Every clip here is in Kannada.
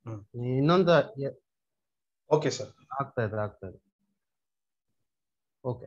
ಹ್ಮ್. ಇನ್ನೊಂದು ಎ- ಓಕೆ ಸರ್ ಆಗ್ತಾ ಇದೆ ಆಗ್ತಾ ಇದೆ ಓಕೆ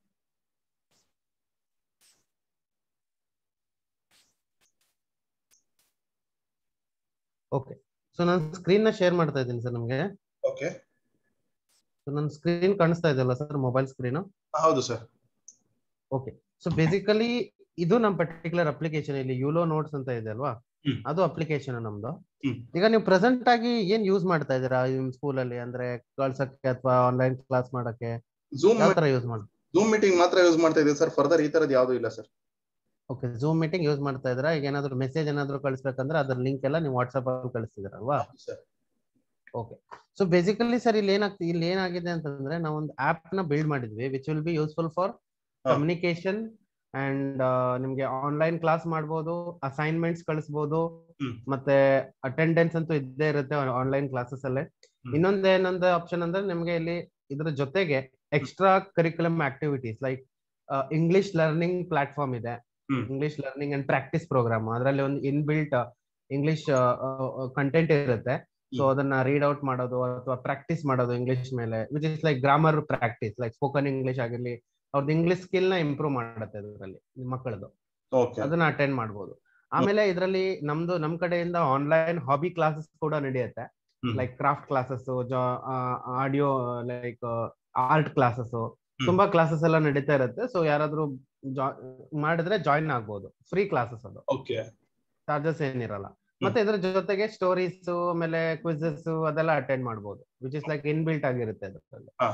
ಓಕೆ ಸೊ ನಾನು ಸ್ಕ್ರೀನ್ ನ ಶೇರ್ ಮಾಡ್ತಾ ಇದ್ದೀನಿ ಸರ್ ನಿಮಗೆ ಓಕೆ ಸೊ ನನ್ನ ಸ್ಕ್ರೀನ್ ಕಾಣಿಸ್ತಾ ಇದೆಯಲ್ಲ ಸರ್ ಮೊಬೈಲ್ ಸ್ಕ್ರೀನ್ ಹೌದು ಸರ್ ಓಕೆ ಸೊ ಬೇಸಿಕಲಿ ಇದು ನಮ್ಮ ಪರ್ಟಿಕ್ಯುಲರ್ ಅಪ್ಲಿಕೇಶನ್ ಇಲ್ಲಿ ಯೂಲೋ ನೋಟ್ಸ್ ಅಂತ ಇದೆ ಅಲ್ವಾ ಹ್ಮ್. ಅದು ಅಪ್ಲಿಕೇಶನ್ ನಮ್ದು ಹ್ಮ್. ಈಗ ನೀವು ಪ್ರೆಸೆಂಟ್ ಆಗಿ ಏನ್ ಯೂಸ್ ಮಾಡ್ತಾ ಇದ್ದೀರಾ ನಿಮ್ ಸ್ಕೂಲ್ ಅಲ್ಲಿ ಅಂದ್ರೆ ಕಳ್ಸಕ್ಕೆ ಅಥವಾ ಆನ್ಲೈನ್ ಕ್ಲಾಸ್ ಮಾಡಕ್ಕೆ ಝೂಮ್ ಯಾವ ತರ ಯೂಸ್ ಮಾಡಿ ಝೂಮ್ ಮೀಟಿಂಗ್ ಮಾತ್ರ ಯೂಸ್ ಮಾಡ್ತಾ ಇದ್ದೀವಿ ಸರ್ ಫರ್ದರ್ ಈ ತರದ್ ಯಾವ್ದು ಇಲ್ಲ sir okay Zoom meeting use ಮಾಡ್ತಾ ಇದ್ದೀರಾ ಈಗ ಏನಾದ್ರು ಮೆಸೇಜ್ ಏನಾದ್ರು ಕಳಿಸ್ಬೇಕಂದ್ರೆ ಅದ್ರ ಲಿಂಕ್ ಎಲ್ಲ ನೀವು ವಾಟ್ಸ್ಆಪ್ ಅಲ್ಲಿ ಕಳಿಸ್ತಿದ್ದೀರಲ್ವಾ sir okay so basically sir ಇಲ್ಲಿ ಏನಾಗ್ತಿ ಇಲ್ಲಿ ಏನಾಗಿದೆ ಅಂತಂದ್ರೆ ನಾವು ಒಂದು ಆಪ್ ನ ಬಿಲ್ಡ್ ಮಾಡಿದ್ವಿ which will be useful for ಹಾ. ಕಮ್ಯುನಿಕೇಶನ್ ಅಂಡ್ ನಿಮ್ಗೆ ಆನ್ಲೈನ್ ಕ್ಲಾಸ್ ಮಾಡ್ಬೋದು ಅಸೈನ್ಮೆಂಟ್ಸ್ ಕಳಿಸ್ಬೋದು ಹ್ಮ್. ಮತ್ತೆ ಅಟೆಂಡೆನ್ಸ್ ಅಂತೂ ಇದ್ದೇ ಇರುತ್ತೆ ಆನ್ಲೈನ್ ಕ್ಲಾಸಸ್ ಅಲ್ಲೇ ಹ್ಮ್. ಇನ್ನೊಂದು ಏನೊಂದು ಆಪ್ಷನ್ ಅಂದ್ರೆ ನಿಮ್ಗೆ ಇಲ್ಲಿ ಇದ್ರ ಜೊತೆಗೆ extra curriculum activities like English learning platform ಇದೆ hmm. English learning and practice programme ಅದರಲ್ಲಿ ಒಂದು ಇನ್ಬಿಲ್ಟ್ ಇಂಗ್ಲಿಷ್ ಕಂಟೆಂಟ್ ಇರುತ್ತೆ ಸೊ ಹ್ಮ್. ಅದನ್ನ ರೀಡ್ ಔಟ್ ಮಾಡೋದು ಅಥವಾ ಪ್ರಾಕ್ಟೀಸ್ ಮಾಡೋದು ಇಂಗ್ಲಿಷ್ ಮೇಲೆ which is like grammar practice like spoken English ಆಗಿರ್ಲಿ ಅವ್ರದ್ದು ಇಂಗ್ಲಿಷ್ ಸ್ಕಿಲ್ ನ ಇಂಪ್ರೂವ್ ಮಾಡುತ್ತೆ ಇದರಲ್ಲಿ ಮಕ್ಕಳದು ಓಕೆ ಅದನ್ನ ಅಟೆಂಡ್ ಮಾಡ್ಬೋದು ಆಮೇಲೆ ಇದರಲ್ಲಿ ನಮ್ದು ನಮ್ ಕಡೆಯಿಂದ ಆನ್ಲೈನ್ ಹಾಬಿ ಕ್ಲಾಸಸ್ ಕೂಡ ನಡೆಯುತ್ತೆ hmm. Like craft classes audio like art classes ತುಂಬಾ ಕ್ಲಾಸಸ್ ಎಲ್ಲ ನಡೀತಾ ಇರುತ್ತೆ ಸೊ ಯಾರಾದ್ರೂ ಜಾ- ಮಾಡಿದ್ರೆ ಜಾಯಿನ್ ಆಗ್ಬೋದು ಫ್ರೀ ಕ್ಲಾಸಸ್ ಅದು ಓಕೆ ಚಾರ್ಜಸ್ ಏನಿರಲ್ಲ ಮತ್ತೆ ಇದ್ರ ಜೊತೆಗೆ ಸ್ಟೋರೀಸ್ ಆಮೇಲೆ ಕ್ವಿಸಸ್ ಅದೆಲ್ಲ ಅಟೆಂಡ್ ಮಾಡ್ಬೋದು which is like inbuilt ಆಗಿರುತ್ತೆ ಅದರಲ್ಲಿ ಹಾ.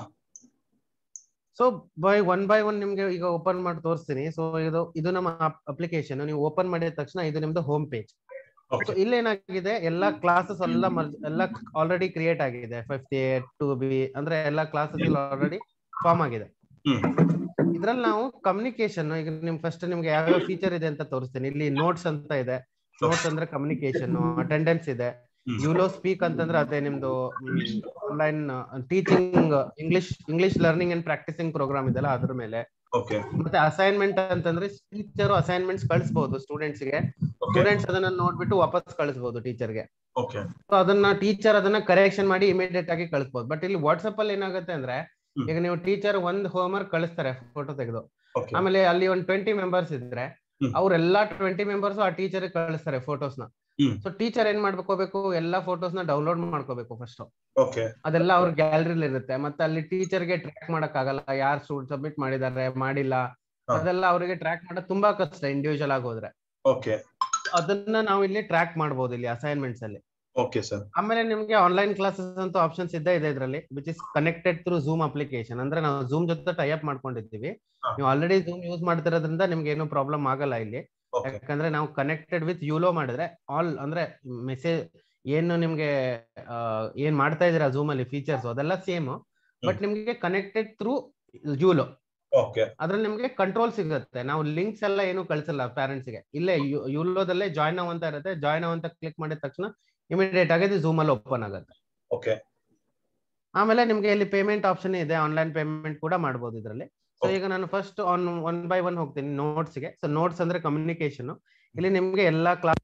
So by one by one ನಿಮ್ಗೆ ಈಗ ಓಪನ್ ಮಾಡಿ ತೋರಿಸ್ತೀನಿ ಸೊ ಇದು ಇದು ನಮ್ಮ ಅಪ್ಲಿಕೇಶನ್ ನೀವು ಓಪನ್ ಮಾಡಿದ ತಕ್ಷಣ ಇದು ನಿಮ್ದು ಹೋಮ್ ಪೇಜ್ ಸೊ ಓಕೆ ಇಲ್ಲೇನಾಗಿದೆ ಎಲ್ಲಾ ಕ್ಲಾಸಸ್ ಎಲ್ಲ merge- ಎಲ್ಲ ಆಲ್ರೆಡಿ ಕ್ರಿಯೇಟ್ ಆಗಿದೆ ಫಿಫ್ಟಿ ಏಟ್ ಟು ಬಿ ಅಂದ್ರೆ ಎಲ್ಲಾ ಕ್ಲಾಸಸ್ ಆಲ್ರೆಡಿ ಫಾರ್ಮ್ ಆಗಿದೆ ಹ್ಮ್ ಇದ್ರಲ್ಲಿ ನಾವು ಕಮ್ಯುನಿಕೇಶನ್ ಈಗ ನಿಮ್ ಫಸ್ಟ್ ನಿಮ್ಗೆ ಯಾವ ಫೀಚರ್ ಇದೆ ಅಂತ ತೋರಿಸ್ತೀನಿ ಇಲ್ಲಿ ನೋಟ್ಸ್ ಅಂತ ಇದೆ ನೋಟ್ಸ್ ಅಂದ್ರೆ ಕಮ್ಯುನಿಕೇಶನ್ ಅಟೆಂಡೆನ್ಸ್ ಇದೆ ಹ್ಮ್. ಯುಲೋ ಸ್ಪೀಕ್ ಅಂತಂದ್ರೆ ಅದೇ ನಿಮ್ದು online teaching English English learning and practising programme ಇದೆಲ್ಲ ಅದ್ರ ಮೇಲೆ ಓಕೆ ಮತ್ತೆ ಅಸೈನ್ಮೆಂಟ್ ಅಂತಂದ್ರೆ ಟೀಚರ್ ಅಸೈನ್ಮೆಂಟ್ಸ್ ಕಳಿಸಬಹುದು ಸ್ಟೂಡೆಂಟ್ಸ್ ಗೆ ಓಕೆ ಸ್ಟೂಡೆಂಟ್ಸ್ ಅದನ್ನ ನೋಡ್ಬಿಟ್ಟು ವಾಪಸ್ ಕಳಿಸಬಹುದು ಟೀಚರ್ ಗೆ ಓಕೆ ಸೊ ಅದನ್ನ ಟೀಚರ್ ಅದನ್ನ ಕರೆಕ್ಷನ್ ಮಾಡಿ ಇಮಿಡಿಯೇಟ್ ಆಗಿ ಕಳಿಸಬಹುದು ಬಟ್ ಇಲ್ಲಿ ವಾಟ್ಸ್ಆಪ್ ಅಲ್ಲಿ ಏನಾಗುತ್ತೆ ಅಂದ್ರೆ ಹ್ಮ್. ಈಗ ನೀವು ಟೀಚರ್ ಒಂದ್ ಹೋಮ್ವರ್ಕ್ ಕಳಿಸ್ತಾರೆ ಫೋಟೋ ತೆಗೆದು ಓಕೆ ಆಮೇಲೆ ಅಲ್ಲಿ ಒಂದ್ ಟ್ವೆಂಟಿ ಮೆಂಬರ್ಸ್ ಇದ್ರೆ ಹ್ಮ್. ಅವ್ರೆಲ್ಲಾ ಟ್ವೆಂಟಿ ಮೆಂಬರ್ಸ್ ಆ ಟೀಚರ್ ಕಳಿಸ್ತಾರೆ ಫೋಟೋಸ್ ನ ಹ್ಮ್. ಸೊ ಟೀಚರ್ ಏನ್ ಮಾಡ್ಕೋಬೇಕು ಎಲ್ಲಾ ಫೋಟೋಸ್ ನ ಡೌನ್ಲೋಡ್ ಮಾಡ್ಕೋಬೇಕು ಫಸ್ಟ್ ಓಕೆ ಅದೆಲ್ಲ ಅವ್ರ ಗ್ಯಾಲರಿಲಿ ಇರುತ್ತೆ ಮತ್ತೆ ಅಲ್ಲಿ ಟೀಚರ್ ಗೆ ಟ್ರ್ಯಾಕ್ ಮಾಡಕ್ ಆಗಲ್ಲ ಯಾರು ಸ್ಟೂಡೆಂಟ್ ಸಬ್ಮಿಟ್ ಮಾಡಿದ್ದಾರೆ ಮಾಡಿಲ್ಲ ಹಾ. ಅದೆಲ್ಲ ಅವರಿಗೆ ಟ್ರ್ಯಾಕ್ ಮಾಡೋದು ತುಂಬಾ ಕಷ್ಟ ಇಂಡಿವಿಜುವಲ್ ಆಗಿ ಹೋದ್ರೆ ಓಕೆ ಅದನ್ನ ನಾವು ಇಲ್ಲಿ ಟ್ರ್ಯಾಕ್ ಮಾಡಬಹುದು ಇಲ್ಲಿ ಅಸೈನ್ಮೆಂಟ್ಸ್ ಅಲ್ಲಿ ಓಕೆ ಸರ್ ಆಮೇಲೆ ನಿಮ್ಗೆ ಆನ್ಲೈನ್ ಕ್ಲಾಸಸ್ ಅಂತ ಆಪ್ಷನ್ಸ್ ಇದ್ದೇ ಇದೆ ಇದರಲ್ಲಿ which is connected through Zoom application ಅಂದ್ರೆ ನಾವು ಝೂಮ್ ಜೊತೆ ಟೈ ಅಪ್ ಮಾಡ್ಕೊಂಡಿದ್ದೀವಿ ಹಾ. ನೀವು ಆಲ್ರೆಡಿ ಝೂಮ್ ಯೂಸ್ ಮಾಡ್ತಿರೋದ್ರಿಂದ ನಿಮ್ಗೆ ಏನು ಪ್ರಾಬ್ಲಮ್ ಆಗಲ್ಲ ಇಲ್ಲಿ ಓಕೆ ಯಾಕಂದ್ರೆ ನಾವು ಕನೆಕ್ಟೆಡ್ ವಿತ್ ಯೂಲೋ ಮಾಡಿದ್ರೆ ಆಲ್ ಅಂದ್ರೆ ಮೆಸೇಜ್ ಏನು ನಿಮ್ಗೆ ಆ, ಏನ್ ಮಾಡ್ತಾ ಇದೀರಾ ಝೂಮ್ ಅಲ್ಲಿ ಫೀಚರ್ಸ್ ಅದೆಲ್ಲ ಸೇಮ್ ಬಟ್ ನಿಮ್ಗೆ ಕನೆಕ್ಟೆಡ್ ಥ್ರೂ ಯೂಲೋ ಓಕೆ ಅದ್ರಲ್ಲಿ ನಿಮ್ಗೆ ಕಂಟ್ರೋಲ್ ಸಿಗುತ್ತೆ ನಾವು ಲಿಂಕ್ಸ್ ಎಲ್ಲ ಏನು ಕಳಿಸಲ್ಲ parents ಗೆ ಇಲ್ಲೇ ಯೂಲೋದಲ್ಲೇ ಜಾಯ್ನ್ ಅವ್ ಅಂತ ಇರುತ್ತೆ ಜಾಯ್ನ್ ಅವ್ ಅಂತ ಕ್ಲಿಕ್ ಮಾಡಿದ ತಕ್ಷಣ ಇಮಿಡಿಯೇಟ್ ಆಗಿ ಝೂಮ್ ಅಲ್ಲಿ ಓಪನ್ ಆಗುತ್ತೆ ಓಕೆ ಆಮೇಲೆ ನಿಮ್ಗೆ ಇಲ್ಲಿ ಪೇಮೆಂಟ್ ಆಪ್ಷನ್ ಇದೆ ಆನ್ಲೈನ್ ಪೇಮೆಂಟ್ ಕೂಡ ಮಾಡಬಹುದು ಇದರಲ್ಲಿ ಸೊ Okay. ಈಗ ನಾನು first on one by one ಹೋಗ್ತೀನಿ ನೋಟ್ಸ್ ಗೆ ಸೊ ನೋಟ್ಸ್ ಅಂದ್ರೆ ಕಮ್ಯುನಿಕೇಶನ್ ಇಲ್ಲಿ ನಿಮ್ಗೆ ಎಲ್ಲಾ ಕ್ಲಾಸ್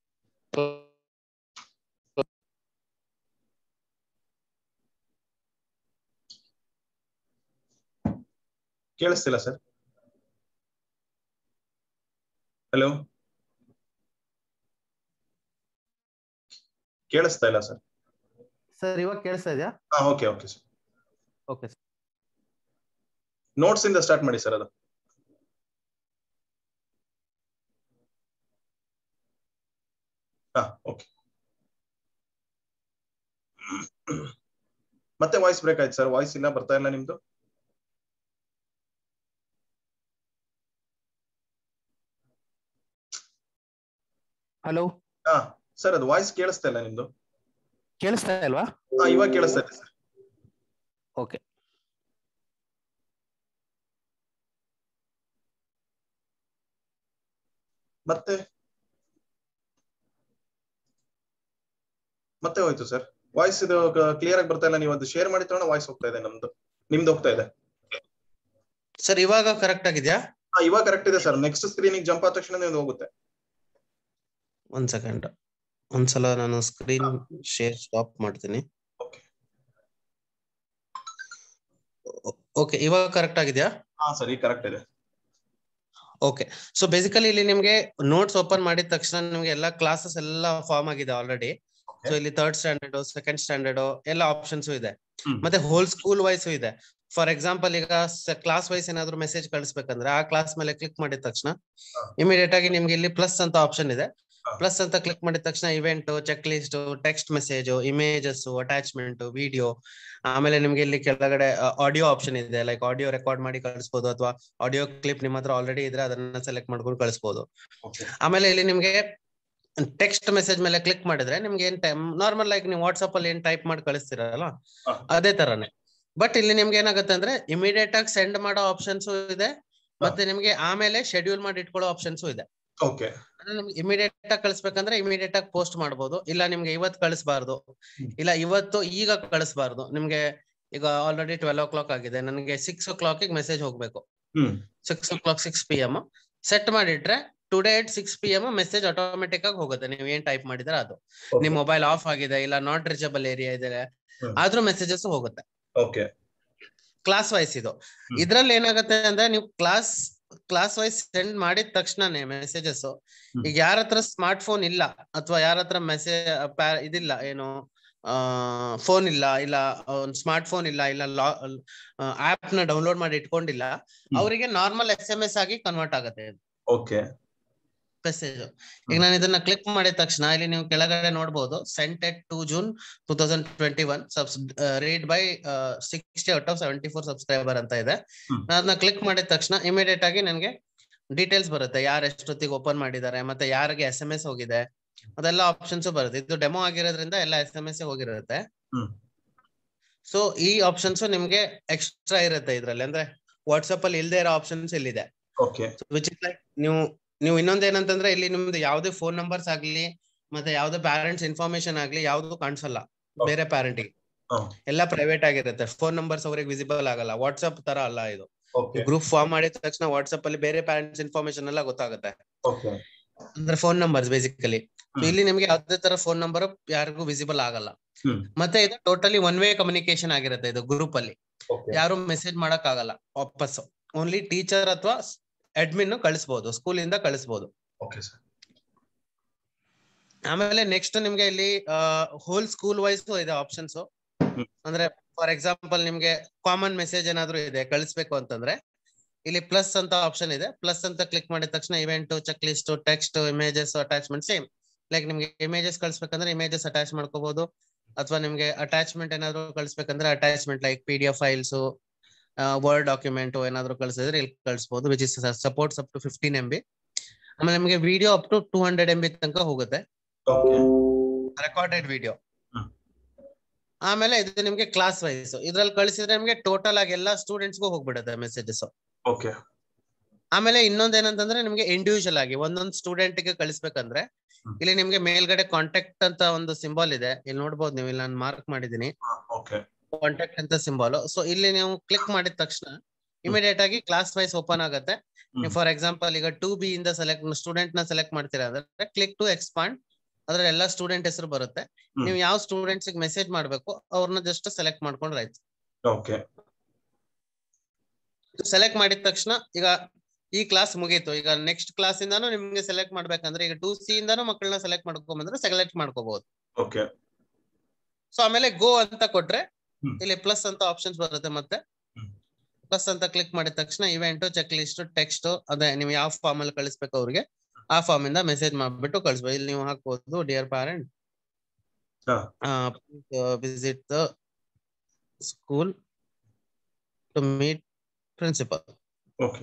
ಕೇಳಿಸ್ತಿಲ್ಲ ಸರ್ ಹಲೋ ಕೇಳಿಸ್ತಾ ಇಲ್ಲ ಸರ್ ಸರ್ ಇವಾಗ ಕೇಳಿಸ್ತಾ ಇದೆಯಾ ಹಾ okay okay sir okay notes ಇಂದ ಸ್ಟಾರ್ಟ್ ಮಾಡಿ ಸರ್ ಅದು ಹಾ ಓಕೆ ಮತ್ತೆ ವಾಯ್ಸ್ ಬ್ರೇಕ್ ಆಯ್ತು ಸರ್ ವಾಯ್ಸ್ ಇಲ್ಲ ಬರ್ತಾ ಇಲ್ಲ ನಿಮ್ದು ಹಲೋ ಹಾ ಸರ್ ಅದು ವಾಯ್ಸ್ ಕೇಳಿಸ್ತಾ ಇಲ್ಲ ನಿಮ್ದು ಕೇಳಿಸ್ತಾ ಇಲ್ವಾ ಹಾ ಇವಾಗ ಕೇಳಿಸ್ತಾ ಇದೆ ಸರ್ ಓಕೆ ಮತ್ತೆ ಮತ್ತೆ ಹೋಯ್ತು ಸರ್ ವಾಯ್ಸ್ ಇದು ಕ್ಲಿಯರ್ ಆಗಿ ಬರ್ತಾ ಇಲ್ಲ ನೀವು ಅದು ಶೇರ್ ಮಾಡಿ ತಗೊಂಡು ವಾಯ್ಸ್ ಹೋಗ್ತಾ ಇದೆ ನಮ್ದು ನಿಮ್ದು ಹೋಗ್ತಾ ಇದೆ ಸರ್ ಇವಾಗ ಕರೆಕ್ಟ್ ಆಗಿದ್ಯಾ ಹಾ ಇವಾಗ ಕರೆಕ್ಟ್ ಇದೆ ಸರ್ ನೆಕ್ಸ್ಟ್ ಸ್ಕ್ರೀನಿಗೆ ಜಂಪ್ ಆದ ತಕ್ಷಣ ನಿಮ್ದು ಹೋಗುತ್ತೆ ಒಂದ್ ಸೆಕೆಂಡ್ ಒಂದ್ಸಲ ನಾನು ಸ್ಕ್ರೀನ್ ಶೇರ್ ಸ್ಟಾಪ್ ಮಾಡ್ತೀನಿ Okay. ಓಕೆ ಇವಾಗ ಕರೆಕ್ಟ್ ಆಗಿದೆಯಾ ಹಾ ಸರಿ ಕರೆಕ್ಟ್ ಇದೆ ಓಕೆ ಸೊ ಬೇಸಿಕಲಿ ಇಲ್ಲಿ ನಿಮ್ಗೆ ನೋಟ್ಸ್ ಓಪನ್ ಮಾಡಿದ ತಕ್ಷಣ ನಿಮ್ಗೆ ಎಲ್ಲಾ ಕ್ಲಾಸಸ್ ಎಲ್ಲ ಫಾರ್ಮ್ ಆಗಿದೆ ಆಲ್ರೆಡಿ ಸೊ ಇಲ್ಲಿ ಥರ್ಡ್ ಸ್ಟ್ಯಾಂಡರ್ಡ್ ಸೆಕೆಂಡ್ ಸ್ಟ್ಯಾಂಡರ್ಡ್ ಎಲ್ಲ ಆಪ್ಷನ್ಸ್ ಇದೆ ಹ್ಮ್. ಮತ್ತೆ ಹೋಲ್ ಸ್ಕೂಲ್ ವೈಸ್ ಇದೆ ಫಾರ್ ಎಕ್ಸಾಂಪಲ್ ಈಗ ಕ್ಲಾಸ್ ವೈಸ್ ಏನಾದ್ರು ಮೆಸೇಜ್ ಕಳಿಸ್ಬೇಕಂದ್ರೆ ಆ ಕ್ಲಾಸ್ ಮೇಲೆ ಕ್ಲಿಕ್ ಮಾಡಿದ ತಕ್ಷಣ ಹಾ. ಇಮಿಡಿಯೇಟ್ ಆಗಿ ನಿಮ್ಗೆ ಇಲ್ಲಿ ಪ್ಲಸ್ ಅಂತ ಆಪ್ಷನ್ ಇದೆ ಹಾ. ಪ್ಲಸ್ ಅಂತ ಕ್ಲಿಕ್ ಮಾಡಿದ ತಕ್ಷಣ event check list text message images attachment video ಆಮೇಲೆ ನಿಮ್ಗೆ ಇಲ್ಲಿ ಕೆಳಗಡೆ ಆಡಿಯೋ ಆಪ್ಷನ್ ಇದೆ ಲೈಕ್ ಆಡಿಯೋ ರೆಕಾರ್ಡ್ ಮಾಡಿ ಕಳಿಸಬಹುದು ಅಥವಾ ಆಡಿಯೋ ಕ್ಲಿಪ್ ನಿಮ್ಮ ಹತ್ರ ಆಲ್ರೆಡಿ ಇದ್ರೆ ಅದನ್ನ ಸೆಲೆಕ್ಟ್ ಮಾಡ್ಕೊಂಡು ಕಳಿಸಬಹುದು ಓಕೆ ಆಮೇಲೆ ಇಲ್ಲಿ ನಿಮ್ಗೆ ಟೆಕ್ಸ್ಟ್ ಮೆಸೇಜ್ ಮೇಲೆ ಕ್ಲಿಕ್ ಮಾಡಿದ್ರೆ ನಿಮ್ಗೆ ಏನ್ ಟೈಮ್ ನಾರ್ಮಲ್ ಲೈಕ್ ನೀವು ವಾಟ್ಸ್ಆಪ್ ಅಲ್ಲಿ ಏನ್ ಟೈಪ್ ಮಾಡಿ ಕಳಿಸ್ತೀರಲ್ಲ ಹಾ. ಅದೇ ತರಾನೇ ಬಟ್ ಇಲ್ಲಿ ನಿಮ್ಗೆ ಏನಾಗುತ್ತೆ ಅಂದ್ರೆ ಇಮಿಡಿಯೇಟ್ ಆಗಿ ಸೆಂಡ್ ಮಾಡೋ ಆಪ್ಷನ್ಸ್ ಇದೆ ಮತ್ತೆ ನಿಮ್ಗೆ ಆಮೇಲೆ ಶೆಡ್ಯೂಲ್ ಮಾಡಿ ಇಟ್ಕೊಳ್ಳೋ ಆಪ್ಷನ್ಸ್ ಇದೆ ಓಕೆ ಅಂದ್ರೆ ನಿಮ್ಗೆ ಇಮಿಡಿಯೇಟ್ ಆಗಿ ಕಳಿಸ್ಬೇಕಂದ್ರೆ ಇಮಿಡಿಯೇಟ್ ಆಗಿ ಪೋಸ್ಟ್ ಮಾಡ್ಬೋದು ಇಲ್ಲ ನಿಮ್ಗೆ ಇವತ್ತು ಕಳಿಸಬಾರ್ದು ಹ್ಮ್. ಇಲ್ಲ ಇವತ್ತು ಈಗ ಕಳಿಸಬಾರ್ದು ನಿಮ್ಗೆ ಈಗ ಆಲ್ರೆಡಿ ಟ್ವೆಲ್ ಓ ಕ್ಲಾಕ್ ಆಗಿದೆ ನನಗೆ ಸಿಕ್ಸ್ ಓ ಕ್ಲಾಕ್ ಮೆಸೇಜ್ ಹೋಗ್ಬೇಕು hmm six o'clock six P M set ಮಾಡಿಟ್ರೆ today at six P M message automatic ಆಗಿ ಹೋಗುತ್ತೆ ನೀವು ಏನ್ ಟೈಪ್ ಮಾಡಿದ್ರೆ ಅದು ನಿಮ್ ಮೊಬೈಲ್ ಆಫ್ ಆಗಿದೆ ಇಲ್ಲ ನಾಟ್ ರೀಚಬಲ್ ಏರಿಯಾ ಇದೆ ಹ್ಮ್. ಆದ್ರೂ ಮೆಸೇಜಸ್ ಹೋಗುತ್ತೆ ಓಕೆ ಕ್ಲಾಸ್ ವೈಸ್ ಇದು ಹ್ಮ್. ಇದ್ರಲ್ಲಿ ಏನಾಗುತ್ತೆ ಅಂದ್ರೆ ನೀವು ಕ್ಲಾಸ್ ಕ್ಲಾಸ್ ವೈಸ್ ಸೆಂಡ್ ಮಾಡಿದ ತಕ್ಷಣನೇ ಮೆಸೇಜಸ್ ಹ್ಮ್. ಈಗ ಯಾರ ಹತ್ರ ಸ್ಮಾರ್ಟ್ ಫೋನ್ ಇಲ್ಲ ಅಥವಾ ಯಾರ ಹತ್ರ ಮೆಸೇಜ್ ಇದಿಲ್ಲ ಏನು ಫೋನ್ ಇಲ್ಲ ಇಲ್ಲ ಸ್ಮಾರ್ಟ್ ಫೋನ್ ಇಲ್ಲ ಇಲ್ಲ ಆಪ್ ನ ಡೌನ್ಲೋಡ್ ಮಾಡಿ ಇಟ್ಕೊಂಡಿಲ್ಲ ಅವರಿಗೆ ನಾರ್ಮಲ್ ಎಸ್ ಎಂ ಎಸ್ ಆಗಿ ಕನ್ವರ್ಟ್ ಆಗುತ್ತೆ ಓಕೆ ಮೆಸೇಜ್ ಈಗ ನಾನು ಇದನ್ನ ಕ್ಲಿಕ್ ಮಾಡಿದ ತಕ್ಷಣ ಇಲ್ಲಿ ನೀವು ಕೆಳಗಡೆ ನೋಡಬಹುದು sent at two June two thousand twenty one subs read by sixty out of seventy four subscriber ಅಂತ ಇದೆ ಹ್ಮ್. ನಾನು ಅದನ್ನ ಕ್ಲಿಕ್ ಮಾಡಿದ ತಕ್ಷಣ ಇಮಿಡಿಯೇಟ್ ಆಗಿ ನನಗೆ ಡೀಟೇಲ್ಸ್ ಬರುತ್ತೆ ಯಾರು ಎಷ್ಟೊತ್ತಿಗೆ ಓಪನ್ ಮಾಡಿದ್ದಾರೆ ಮತ್ತೆ ಯಾರಿಗೆ ಎಸ್ ಎಂ ಎಸ್ ಹೋಗಿದೆ ಅದೆಲ್ಲ ಆಪ್ಷನ್ಸ್ ಬರುತ್ತೆ ಇದು ಡೆಮೋ ಆಗಿರೋದ್ರಿಂದ ಎಲ್ಲ ಎಸ್ ಎಂ ಎಸ್ ಹೋಗಿರುತ್ತೆ ಹ್ಮ್. ಸೊ ಈ ಆಪ್ಷನ್ಸ್ ನಿಮ್ಗೆ ಎಕ್ಸ್ಟ್ರಾ ಇರುತ್ತೆ ಇದ್ರಲ್ಲಿ ಅಂದ್ರೆ ವಾಟ್ಸ್ಆಪ್ ಅಲ್ಲಿ ಇಲ್ದೇ ಇರೋ ಆಪ್ಷನ್ಸ್ ಇಲ್ಲಿದೆ ಓಕೆ ವಿಚ್ ಇಸ್ ಲೈಕ್ ನೀವು ನೀವು ಇನ್ನೊಂದ್ ಏನಂತಂದ್ರೆ ಇಲ್ಲಿ ನಿಮ್ದು ಯಾವ್ದೇ ಫೋನ್ ನಂಬರ್ಸ್ ಆಗ್ಲಿ ಮತ್ತೆ ಯಾವ್ದೇ ಪ್ಯಾರೆಂಟ್ಸ್ ಇನ್ಫಾರ್ಮೇಶನ್ ಆಗ್ಲಿ ಯಾವ್ದು ಕಾಣಿಸಲ್ಲ ಬೇರೆ ಪ್ಯಾರೆಂಟ್ ಗೆ ಹಾ. ಎಲ್ಲ ಪ್ರೈವೇಟ್ ಆಗಿರುತ್ತೆ ಫೋನ್ ನಂಬರ್ಸ್ ಅವ್ರಿಗೆ ವಿಸಿಬಲ್ ಆಗಲ್ಲ ವಾಟ್ಸ್ಆಪ್ ತರ ಅಲ್ಲ ಇದು ಓಕೆ ಗ್ರೂಪ್ ಫಾರ್ಮ್ ಮಾಡಿದ ತಕ್ಷಣ ವಾಟ್ಸ್ಆಪ್ ಅಲ್ಲಿ ಬೇರೆ ಪ್ಯಾರೆಂಟ್ಸ್ ಇನ್ಫಾರ್ಮೇಶನ್ ಎಲ್ಲ ಗೊತ್ತಾಗುತ್ತೆ ಓಕೆ ಅಂದ್ರೆ ಫೋನ್ ನಂಬರ್ಸ್ ಬೇಸಿಕಲಿ ಹ್ಮ್. ಇಲ್ಲಿ ನಿಮ್ಗೆ ಯಾವ್ದೇ ತರ ಫೋನ್ ನಂಬರ್ ಯಾರಿಗೂ ವಿಸಿಬಲ್ ಆಗಲ್ಲ ಹ್ಮ್. ಮತ್ತೆ ಇದು ಟೋಟಲಿ ಒನ್ ವೇ ಕಮ್ಯುನಿಕೇಶನ್ ಆಗಿರುತ್ತೆ ಇದು ಗ್ರೂಪ್ ಅಲ್ಲಿ ಓಕೆ ಯಾರು ಮೆಸೇಜ್ ಮಾಡಕ್ ಆಗಲ್ಲ ವಾಪಸ್ ಓನ್ಲಿ ಟೀಚರ್ ಅಥವಾ ಅಡ್ಮಿನ್ ಕಳಿಸಬಹುದು ಸ್ಕೂಲ್ ಇಂದ ಕಳಿಸಬಹುದು ಓಕೆ ಸರ್ ಆಮೇಲೆ ನೆಕ್ಸ್ಟ್ ನಿಮ್ಗೆ ಇಲ್ಲಿ ಹೋಲ್ ಸ್ಕೂಲ್ ವೈಸ್ ಇದೆ ಆಪ್ಷನ್ಸ್ ಹ್ಮ್. ಅಂದ್ರೆ ಫಾರ್ ಎಕ್ಸಾಂಪಲ್ ನಿಮ್ಗೆ ಕಾಮನ್ ಮೆಸೇಜ್ ಏನಾದ್ರು ಇದೆ ಕಳಿಸ್ಬೇಕು ಅಂತಂದ್ರೆ ಇಲ್ಲಿ ಪ್ಲಸ್ ಅಂತ ಆಪ್ಷನ್ ಇದೆ ಪ್ಲಸ್ ಅಂತ ಕ್ಲಿಕ್ ಮಾಡಿದ ತಕ್ಷಣ event check list text images attachment same like ನಿಮ್ಗೆ ಇಮೇಜಸ್ ಕಳಿಸ್ಬೇಕಂದ್ರೆ ಇಮೇಜಸ್ ಅಟ್ಯಾಚ್ ಮಾಡ್ಕೋಬಹುದು ಅಥವಾ ನಿಮ್ಗೆ ಅಟ್ಯಾಚ್ಮೆಂಟ್ ಏನಾದ್ರು ಕಳಿಸ್ಬೇಕಂದ್ರೆ attachment like P D F files word document ಏನಾದ್ರು ಕಳಿಸಿದ್ರೆ ಇಲ್ಲಿ ಕಳಿಸಬಹುದು which is supports up to fifteen M B ಆಮೇಲೆ ನಿಮಗೆ video up to two hundred M B ತನಕ ಹೋಗುತ್ತೆ ಓಕೆ ರೆಕಾರ್ಡೆಡ್ ವಿಡಿಯೋ ಹ್ಮ್. ಆಮೇಲೆ ಇದು ನಿಮ್ಗೆ ಕ್ಲಾಸ್ ವೈಸ್ ಇದ್ರಲ್ಲಿ ಕಳಿಸಿದ್ರೆ ನಿಮ್ಗೆ ಟೋಟಲ್ ಆಗಿ ಎಲ್ಲಾ ಸ್ಟೂಡೆಂಟ್ಸ್ಗೂ ಹೋಗ್ಬಿಡುತ್ತೆ ಮೆಸೇಜಸ್ ಓಕೆ ಆಮೇಲೆ ಇನ್ನೊಂದ್ ಏನಂತಂದ್ರೆ ನಿಮ್ಗೆ ಇಂಡಿವಿಜುವಲ್ ಆಗಿ ಒಂದೊಂದ್ ಸ್ಟೂಡೆಂಟ್ ಗೆ ಕಳಿಸ್ಬೇಕಂದ್ರೆ ಹ್ಮ್. ಇಲ್ಲಿ ನಿಮ್ಗೆ ಮೇಲ್ಗಡೆ ಕಾಂಟ್ಯಾಕ್ಟ್ ಅಂತ ಒಂದು ಸಿಂಬಲ್ ಇದೆ ಇಲ್ಲಿ ನೋಡ್ಬೋದು ನೀವು ಇಲ್ಲಿ ನಾನು ಮಾರ್ಕ್ ಮಾಡಿದೀನಿ ಓಕೆ ಕಾಂಟ್ಯಾಕ್ಟ್ ಅಂತ ಸಿಂಬಲ್ ಸೊ ಇಲ್ಲಿ ನೀವು ಕ್ಲಿಕ್ ಮಾಡಿದ ತಕ್ಷಣ ಇಮಿಡಿಯೇಟ್ ಆಗಿ ಕ್ಲಾಸ್ ವೈಸ್ ಓಪನ್ ಆಗುತ್ತೆ ನೀವು ಫಾರ್ ಎಕ್ಸಾಂಪಲ್ ಈಗ ಟೂ ಬಿ ಇಂದ ಸೆಲೆಕ್ಟ್ ಸ್ಟೂಡೆಂಟ್ ನ ಸೆಲೆಕ್ಟ್ ಮಾಡ್ತೀರಾ ಅಂದ್ರೆ ಕ್ಲಿಕ್ ಟು ಎಕ್ಸ್ಪಾಂಡ್ ಅದ್ರಲ್ಲಿ ಎಲ್ಲಾ ಸ್ಟೂಡೆಂಟ್ ಹೆಸರು ಬರುತ್ತೆ ಹ್ಮ್. ನೀವು ಯಾವ ಸ್ಟೂಡೆಂಟ್ಸ್ ಮೆಸೇಜ್ ಮಾಡ್ಬೇಕು ಅವ್ರನ್ನ ಜಸ್ಟ್ ಸೆಲೆಕ್ಟ್ ಮಾಡ್ಕೊಂಡ್ರೆ ಆಯ್ತು ಓಕೆ ಸೆಲೆಕ್ಟ್ ಮಾಡಿದ ತಕ್ಷಣ ಈಗ ಈ ಕ್ಲಾಸ್ ಮುಗೀತು ಈಗ ನೆಕ್ಸ್ಟ್ ಕ್ಲಾಸ್ ಇಂದಾನು ನಿಮ್ಗೆ ಸೆಲೆಕ್ಟ್ ಮಾಡ್ಬೇಕಂದ್ರೆ ಈಗ ಟೂ ಸಿ ಇಂದಾನು ಮಕ್ಕಳನ್ನ ಸೆಲೆಕ್ಟ್ ಮಾಡ್ಕೊಂಬಂದ್ರೆ ಸೆಲೆಕ್ಟ್ ಮಾಡ್ಕೋಬಹುದು ಓಕೆ ಸೊ ಆಮೇಲೆ ಗೋ ಅಂತ ಕೊಟ್ರೆ ಹ್ಮ್. ಇಲ್ಲಿ ಪ್ಲಸ್ ಅಂತ ಆಪ್ಷನ್ಸ್ ಬರುತ್ತೆ ಮತ್ತೆ ಹ್ಮ್. ಪ್ಲಸ್ ಅಂತ ಕ್ಲಿಕ್ ಮಾಡಿದ ತಕ್ಷಣ ಇವೆಂಟ್ ಚೆಕ್ ಲಿಸ್ಟ್ ಟೆಕ್ಸ್ಟ್ ಅದೇ ನೀವು ಯಾವ ಫಾರ್ಮ್ ಅಲ್ಲಿ ಕಳಿಸ್ಬೇಕು ಅವ್ರಿಗೆ ಆ ಫಾರ್ಮ್ ಇಂದ ಮೆಸೇಜ್ ಮಾಡ್ಬಿಟ್ಟು ಕಳಿಸ್ಬೋದು ಇಲ್ಲಿ ನೀವು ಹಾಕ್ಬೋದು ಡಿಯರ್ ಪ್ಯಾರೆಂಟ್ ಹಾ. Visit the school to meet principal okay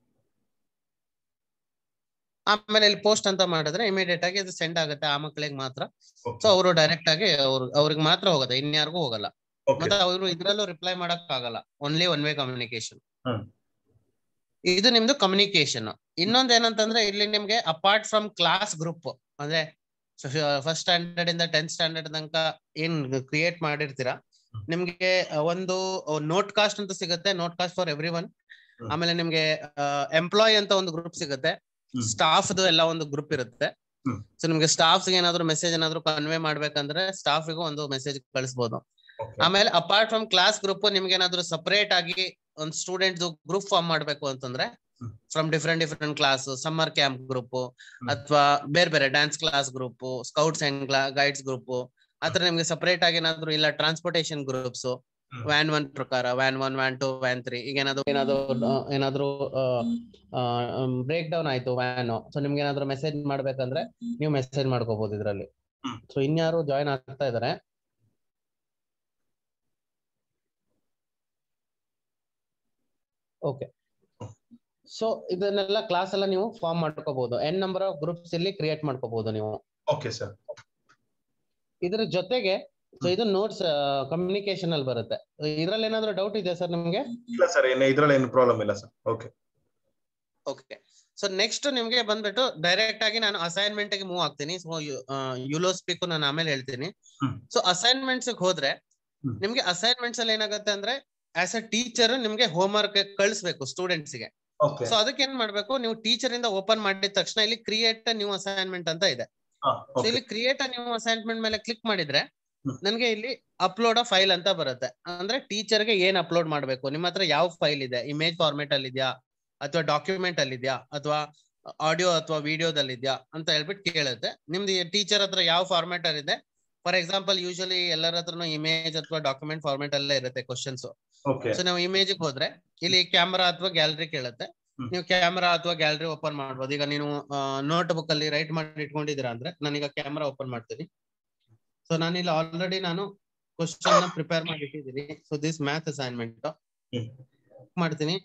ಆಮೇಲೆ ಇಲ್ಲಿ ಪೋಸ್ಟ್ ಅಂತ ಮಾಡಿದ್ರೆ ಇಮಿಡಿಯೇಟ್ ಆಗಿ ಅದು ಸೆಂಡ್ ಆಗುತ್ತೆ ಆ ಮಕ್ಕಳಿಗೆ ಮಾತ್ರ ಸೊ ಓಕೆ ಅವರು ಡೈರೆಕ್ಟ್ ಆಗಿ ಅವ್ರ ಅವ್ರಿಗೆ ಮಾತ್ರ ಹೋಗುತ್ತೆ ಇನ್ಯಾರಿಗೂ ಹೋಗಲ್ಲ ಓಕೆ ಮತ್ತೆ ಅವರು ಇದ್ರಲ್ಲೂ ರಿಪ್ಲೈ ಮಾಡಕ್ ಆಗಲ್ಲ only one way communication hmm. ಇದು ನಿಮ್ದು ಕಮ್ಯುನಿಕೇಶನ್ ಇನ್ನೊಂದ್ ಏನಂತಂದ್ರೆ ಇಲ್ಲಿ ನಿಮ್ಗೆ ಅಪಾರ್ಟ್ ಫ್ರಮ್ ಕ್ಲಾಸ್ ಗ್ರೂಪ್ ಅಂದ್ರೆ ಫಸ್ಟ್ ಸ್ಟ್ಯಾಂಡರ್ಡ್ ಇಂದ ಟೆಂತ್ ಸ್ಟ್ಯಾಂಡರ್ಡ್ ತನಕ ಏನ್ ಕ್ರಿಯೇಟ್ ಮಾಡಿರ್ತೀರಾ ಹ್ಮ್. ನಿಮ್ಗೆ ಒಂದು ನೋಟ್ ಕಾಸ್ಟ್ ಅಂತ ಸಿಗುತ್ತೆ not cost for every one hmm. ಆಮೇಲೆ ನಿಮ್ಗೆ ಎಂಪ್ಲಾಯ್ ಅಂತ ಒಂದು ಗ್ರೂಪ್ ಸಿಗುತ್ತೆ ಹ್ಮ್. ಸ್ಟಾಫ್ ಎಲ್ಲ ಒಂದು ಗ್ರೂಪ್ ಇರುತ್ತೆ ಹ್ಮ್. ಸೊ ನಿಮ್ಗೆ ಸ್ಟಾಫ್ಸ್ ಏನಾದ್ರು ಮೆಸೇಜ್ ಏನಾದ್ರು ಕನ್ವೆ ಮಾಡ್ಬೇಕಂದ್ರೆ ಸ್ಟಾಫಿಗೂ ಒಂದು ಮೆಸೇಜ್ ಕಳಿಸಬಹುದು Okay. ಆಮೇಲೆ ಅಪಾರ್ಟ್ ಫ್ರಮ್ ಕ್ಲಾಸ್ ಗ್ರೂಪ್ ನಿಮ್ಗೆ ಏನಾದ್ರು ಸಪರೇಟ್ ಆಗಿ ಒಂದು ಸ್ಟೂಡೆಂಟ್ ಗ್ರೂಪ್ ಫಾರ್ಮ್ ಮಾಡ್ಬೇಕು ಅಂತಂದ್ರೆ hmm. From different different class summer camp group ಅಥವಾ ಬೇರೆ ಬೇರೆ dance class group scouts and guides group ಆತರ ನಿಮ್ಗೆ ಸಪರೇಟ್ ಆಗಿ ಏನಾದ್ರು ಇಲ್ಲ transportation groups hmm. Van one ಪ್ರಕಾರ van one van two van three ಈಗ ಏನಾದ್ರು ಏನಾದ್ರು ಆ, ಏನಾದ್ರು ಬ್ರೇಕ್ ಡೌನ್ ಆಯ್ತು ವ್ಯಾನ್ ಸೊ ನಿಮ್ಗೆ ಏನಾದ್ರು ಮೆಸೇಜ್ ಮಾಡ್ಬೇಕಂದ್ರೆ ನೀವು ಮೆಸೇಜ್ ಮಾಡ್ಕೋಬಹುದು ಇದ್ರಲ್ಲಿ ಹ್ಮ್. ಸೊ ಇನ್ಯಾರು ಜಾಯಿನ್ ಆಗ್ತಾ ಇದಾರೆ ಓಕೆ ಸೊ ಇದನ್ನೆಲ್ಲ ಕ್ಲಾಸ್ ಎಲ್ಲ ನೀವು ಫಾರ್ಮ್ ಮಾಡ್ಕೋಬಹುದು ಎನ್ ನಂಬರ್ ಆಫ್ ಗ್ರೂಪ್ಸ್ ಇಲ್ಲಿ ಕ್ರಿಯೇಟ್ ಮಾಡ್ಕೋಬಹುದು ನೀವು ಓಕೆ ಸರ್ ಇದ್ರ ಜೊತೆಗೆ ಸೊ ಇದು ನೋಟ್ಸ್ ಕಮ್ಯುನಿಕೇಶನ್ ಅಲ್ಲಿ ಬರುತ್ತೆ ಇದ್ರಲ್ಲಿ ಏನಾದ್ರು ಡೌಟ್ ಇದೆ ಸರ್ ನಿಮ್ಗೆ ಇಲ್ಲ ಸರ್ ಏನು ಇದ್ರಲ್ಲಿ ಏನು ಪ್ರಾಬ್ಲಮ್ ಇಲ್ಲ sir okay okay so next ನಿಮ್ಗೆ ಬಂದ್ಬಿಟ್ಟು ಡೈರೆಕ್ಟ್ ಆಗಿ ನಾನು ಅಸೈನ್ಮೆಂಟ್ ಗೆ ಮೂವ್ ಆಗ್ತೀನಿ ಸೊ ಯುಲೋ ಸ್ಪೀಕ್ ನಾನು ಆಮೇಲೆ ಹೇಳ್ತೀನಿ ಹ್ಮ್. ಸೊ ಅಸೈನ್ಮೆಂಟ್ಸ್ ಹೋದ್ರೆ ಹ್ಮ್. ನಿಮ್ಗೆ ಅಸೈನ್ಮೆಂಟ್ಸ್ ಅಲ್ಲಿ ಏನಾಗುತ್ತೆ ಅಂದ್ರೆ ಆಸ್ ಅ ಟೀಚರ್ ನಿಮ್ಗೆ ಹೋಮ್ ವರ್ಕ್ ಕಳಿಸ್ಬೇಕು ಸ್ಟೂಡೆಂಟ್ಸ್ ಗೆ ಓಕೆ ಸೊ ಅದಕ್ಕೆ ಏನ್ ಮಾಡ್ಬೇಕು ನೀವು ಟೀಚರ್ ಇಂದ ಓಪನ್ ಮಾಡಿದ ತಕ್ಷಣ ಇಲ್ಲಿ ಕ್ರಿಯೇಟ್ ನ್ಯೂ ಅಸೈನ್ಮೆಂಟ್ ಅಂತ ಇದೆ ಹಾ ಸೊ ಓಕೆ ಇಲ್ಲಿ ಕ್ರಿಯೇಟ್ ನ್ಯೂ ಅಸೈನ್ಮೆಂಟ್ ಮೇಲೆ ಕ್ಲಿಕ್ ಮಾಡಿದ್ರೆ ಹ್ಮ್. ನನ್ಗೆ ಇಲ್ಲಿ ಅಪ್ಲೋಡ್ ಫೈಲ್ ಅಂತ ಬರುತ್ತೆ ಅಂದ್ರೆ ಟೀಚರ್ ಗೆ ಏನ್ ಅಪ್ಲೋಡ್ ಮಾಡ್ಬೇಕು ನಿಮ್ಮ ಹತ್ರ ಯಾವ ಫೈಲ್ ಇದೆ ಇಮೇಜ್ ಫಾರ್ಮೆಟ್ ಅಲ್ಲಿ ಇದೆಯಾ ಅಥವಾ ಡಾಕ್ಯುಮೆಂಟ್ ಅಲ್ಲಿ ಇದೆಯಾ ಅಥವಾ ಆಡಿಯೋ ಅಥವಾ ವಿಡಿಯೋದಲ್ಲಿ ಇದೆಯಾ ಅಂತ ಹೇಳ್ಬಿಟ್ಟು ಕೇಳುತ್ತೆ ನಿಮ್ದು ಟೀಚರ್ ಹತ್ರ ಯಾವ ಫಾರ್ಮೆಟ್ ಅಲ್ಲಿ ಇದೆ ಫಾರ್ ಎಕ್ಸಾಂಪಲ್ ಯೂಶಲಿ ಎಲ್ಲರ ಹತ್ರನು ಇಮೇಜ್ ಅಥವಾ ಡಾಕ್ಯುಮೆಂಟ್ ಫಾರ್ಮೆಟ್ ಅಲ್ಲೇ ಇರುತ್ತೆ ಕ್ವಶನ್ಸ್ ಓಕೆ ಸೊ ನಾವು ಇಮೇಜ್ ಹೋದ್ರೆ ಇಲ್ಲಿ ಕ್ಯಾಮರಾ ಅಥವಾ ಗ್ಯಾಲರಿ ಕೇಳುತ್ತೆ ಹ್ಮ್. ನೀವು ಕ್ಯಾಮರಾ ಅಥವಾ ಗ್ಯಾಲರಿ ಓಪನ್ ಮಾಡ್ಬೋದು ಈಗ ನೀವು ನೋಟ್ ಬುಕ್ ಅಲ್ಲಿ ರೈಟ್ ಮಾಡಿ ಇಟ್ಕೊಂಡಿದ್ದೀರಾ ಅಂದ್ರೆ ನಾನೀಗ ಕ್ಯಾಮರಾ ಓಪನ್ ಮಾಡ್ತೀನಿ ಸೊ ನಾನಿಲ್ಲಿ ಆಲ್ರೆಡಿ ನಾನು ಕ್ವಶನ್ ಪ್ರಿಪೇರ್ ಮಾಡಿ ಇಟ್ಟಿದ್ದೀನಿ so this math assignment hmm. ಮಾಡ್ತೀನಿ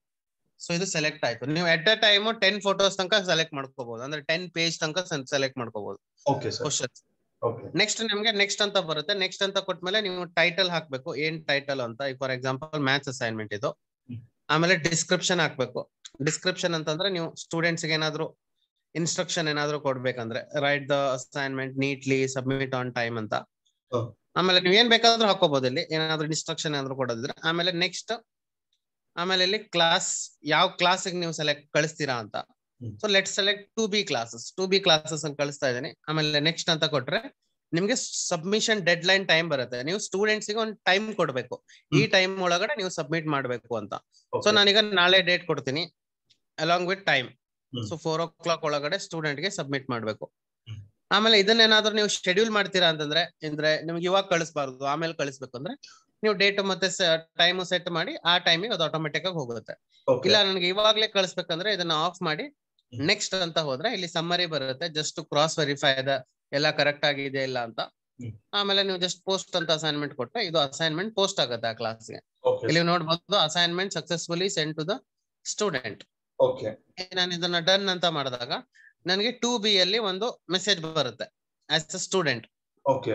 ಸೊ ಇದು ಸೆಲೆಕ್ಟ್ ಆಯ್ತು ನೀವು at a time ten photos ತನಕ ಸೆಲೆಕ್ಟ್ ಮಾಡ್ಕೋಬಹುದು ಅಂದ್ರೆ ಟೆನ್ ಪೇಜ್ ತನಕ ಸೆಲೆಕ್ಟ್ ಮಾಡ್ಕೋಬಹುದು okay sir question okay next ನಿಮ್ಗೆ ನೆಕ್ಸ್ಟ್ ಅಂತ ಬರುತ್ತೆ ನೆಕ್ಸ್ಟ್ ಅಂತ ಕೊಟ್ಮೇಲೆ ನೀವು ಟೈಟಲ್ ಹಾಕ್ಬೇಕು ಏನ್ ಟೈಟಲ್ ಅಂತ ಫಾರ್ ಎಕ್ಸಾಂಪಲ್ ಮ್ಯಾಥ್ಸ್ ಅಸೈನ್ಮೆಂಟ್ ಇದು ಹ್ಮ್. ಆಮೇಲೆ ಡಿಸ್ಕ್ರಿಪ್ಷನ್ ಹಾಕ್ಬೇಕು ಡಿಸ್ಕ್ರಿಪ್ಷನ್ ಅಂತಂದ್ರೆ ನೀವು ಸ್ಟೂಡೆಂಟ್ಸ್ ಗೆ ಏನಾದ್ರು ಇನ್ಸ್ಟ್ರಕ್ಷನ್ ಏನಾದ್ರು ಕೊಡ್ಬೇಕಂದ್ರೆ write the assignment neatly submit on time ಅಂತ ಹ್ಮ್. ಆಮೇಲೆ ನೀವು ಏನ್ ಬೇಕಾದ್ರೂ ಹಾಕೋಬಹುದು ಇಲ್ಲಿ ಏನಾದ್ರು ಇನ್ಸ್ಟ್ರಕ್ಷನ್ ಏನಾದ್ರು ಕೊಡೋದಿದ್ರೆ ಆಮೇಲೆ ನೆಕ್ಸ್ಟ್ ಆಮೇಲೆ ಇಲ್ಲಿ ಕ್ಲಾಸ್ ಯಾವ ಕ್ಲಾಸಿಗೆ ನೀವು ಸೆಲೆಕ್ಟ್ ಕಳಿಸ್ತೀರಾ ಅಂತ hmm. So let select two B classes two B classes ಅಂತ ಕಳಿಸ್ತಾ ಇದ್ದೀನಿ ಆಮೇಲೆ ನೆಕ್ಸ್ಟ್ ಅಂತ ಕೊಟ್ರೆ ನಿಮ್ಗೆ ಸಬ್ಮಿಷನ್ ಡೆಡ್ ಲೈನ್ ಟೈಮ್ ಬರುತ್ತೆ ನೀವು ಸ್ಟೂಡೆಂಟ್ಸ್ ಗೆ ಒಂದು ಟೈಮ್ ಕೊಡ್ಬೇಕು ಈ ಟೈಮ್ ಒಳಗಡೆ ನೀವು ಸಬ್ಮಿಟ್ ಮಾಡ್ಬೇಕು ಅಂತ ಸೊ ನಾನೀಗ ನಾಳೆ ಡೇಟ್ ಕೊಡ್ತೀನಿ along with time hmm. So four o'clock ಒಳಗಡೆ ಸ್ಟೂಡೆಂಟ್ ಗೆ ಸಬ್ಮಿಟ್ ಮಾಡ್ಬೇಕು ಹ್ಮ್. ಆಮೇಲೆ ಇದನ್ನೇನಾದ್ರೂ ನೀವು ಶೆಡ್ಯೂಲ್ ಮಾಡ್ತೀರಾ ಅಂತಂದ್ರೆ ಅಂದ್ರೆ ನಿಮ್ಗೆ ಇವಾಗ ಕಳಿಸ್ಬಾರ್ದು ಆಮೇಲೆ ಕಳಿಸ್ಬೇಕು ಅಂದ್ರೆ ನೀವು ಡೇಟ್ ಮತ್ತೆ ಟೈಮ್ ಸೆಟ್ ಮಾಡಿ ಆ ಟೈಮಿಗೆ ಅದು ಆಟೋಮೆಟಿಕ್ ಆಗಿ ಹೋಗುತ್ತೆ ಓಕೆ ಇಲ್ಲ ನನಗೆ ಇವಾಗ್ಲೇ ಕಳಿಸ್ಬೇಕಂದ್ರೆ ಇದನ್ನ ಆಫ್ ಮಾಡಿ ಹ್ಮ್. ನೆಕ್ಸ್ಟ್ ಅಂತ ಹೋದ್ರೆ ಇಲ್ಲಿ ಸಮ್ಮರಿ ಬರುತ್ತೆ ಜಸ್ಟ್ ಕ್ರಾಸ್ ವೆರಿಫೈ ಅದ ಎಲ್ಲ ಕರೆಕ್ಟ್ ಆಗಿದೆ ಇಲ್ಲ ಅಂತ ಹ್ಮ್. ಆಮೇಲೆ ನೀವು ಜಸ್ಟ್ ಪೋಸ್ಟ್ ಅಂತ ಅಸೈನ್ಮೆಂಟ್ ಕೊಟ್ರೆ ಇದು ಅಸೈನ್ಮೆಂಟ್ ಪೋಸ್ಟ್ ಆಗುತ್ತೆ ಆ ಕ್ಲಾಸ್ಗೆ ಓಕೆ ಇಲ್ಲಿ ನೋಡ್ಬೋದು assignment successfully send to the student okay ನಾನು ಇದನ್ನ ಡನ್ ಅಂತ ಮಾಡಿದಾಗ ನನಗೆ ಟೂ ಬಿ ಅಲ್ಲಿ ಒಂದು ಮೆಸೇಜ್ ಬರುತ್ತೆ as a student okay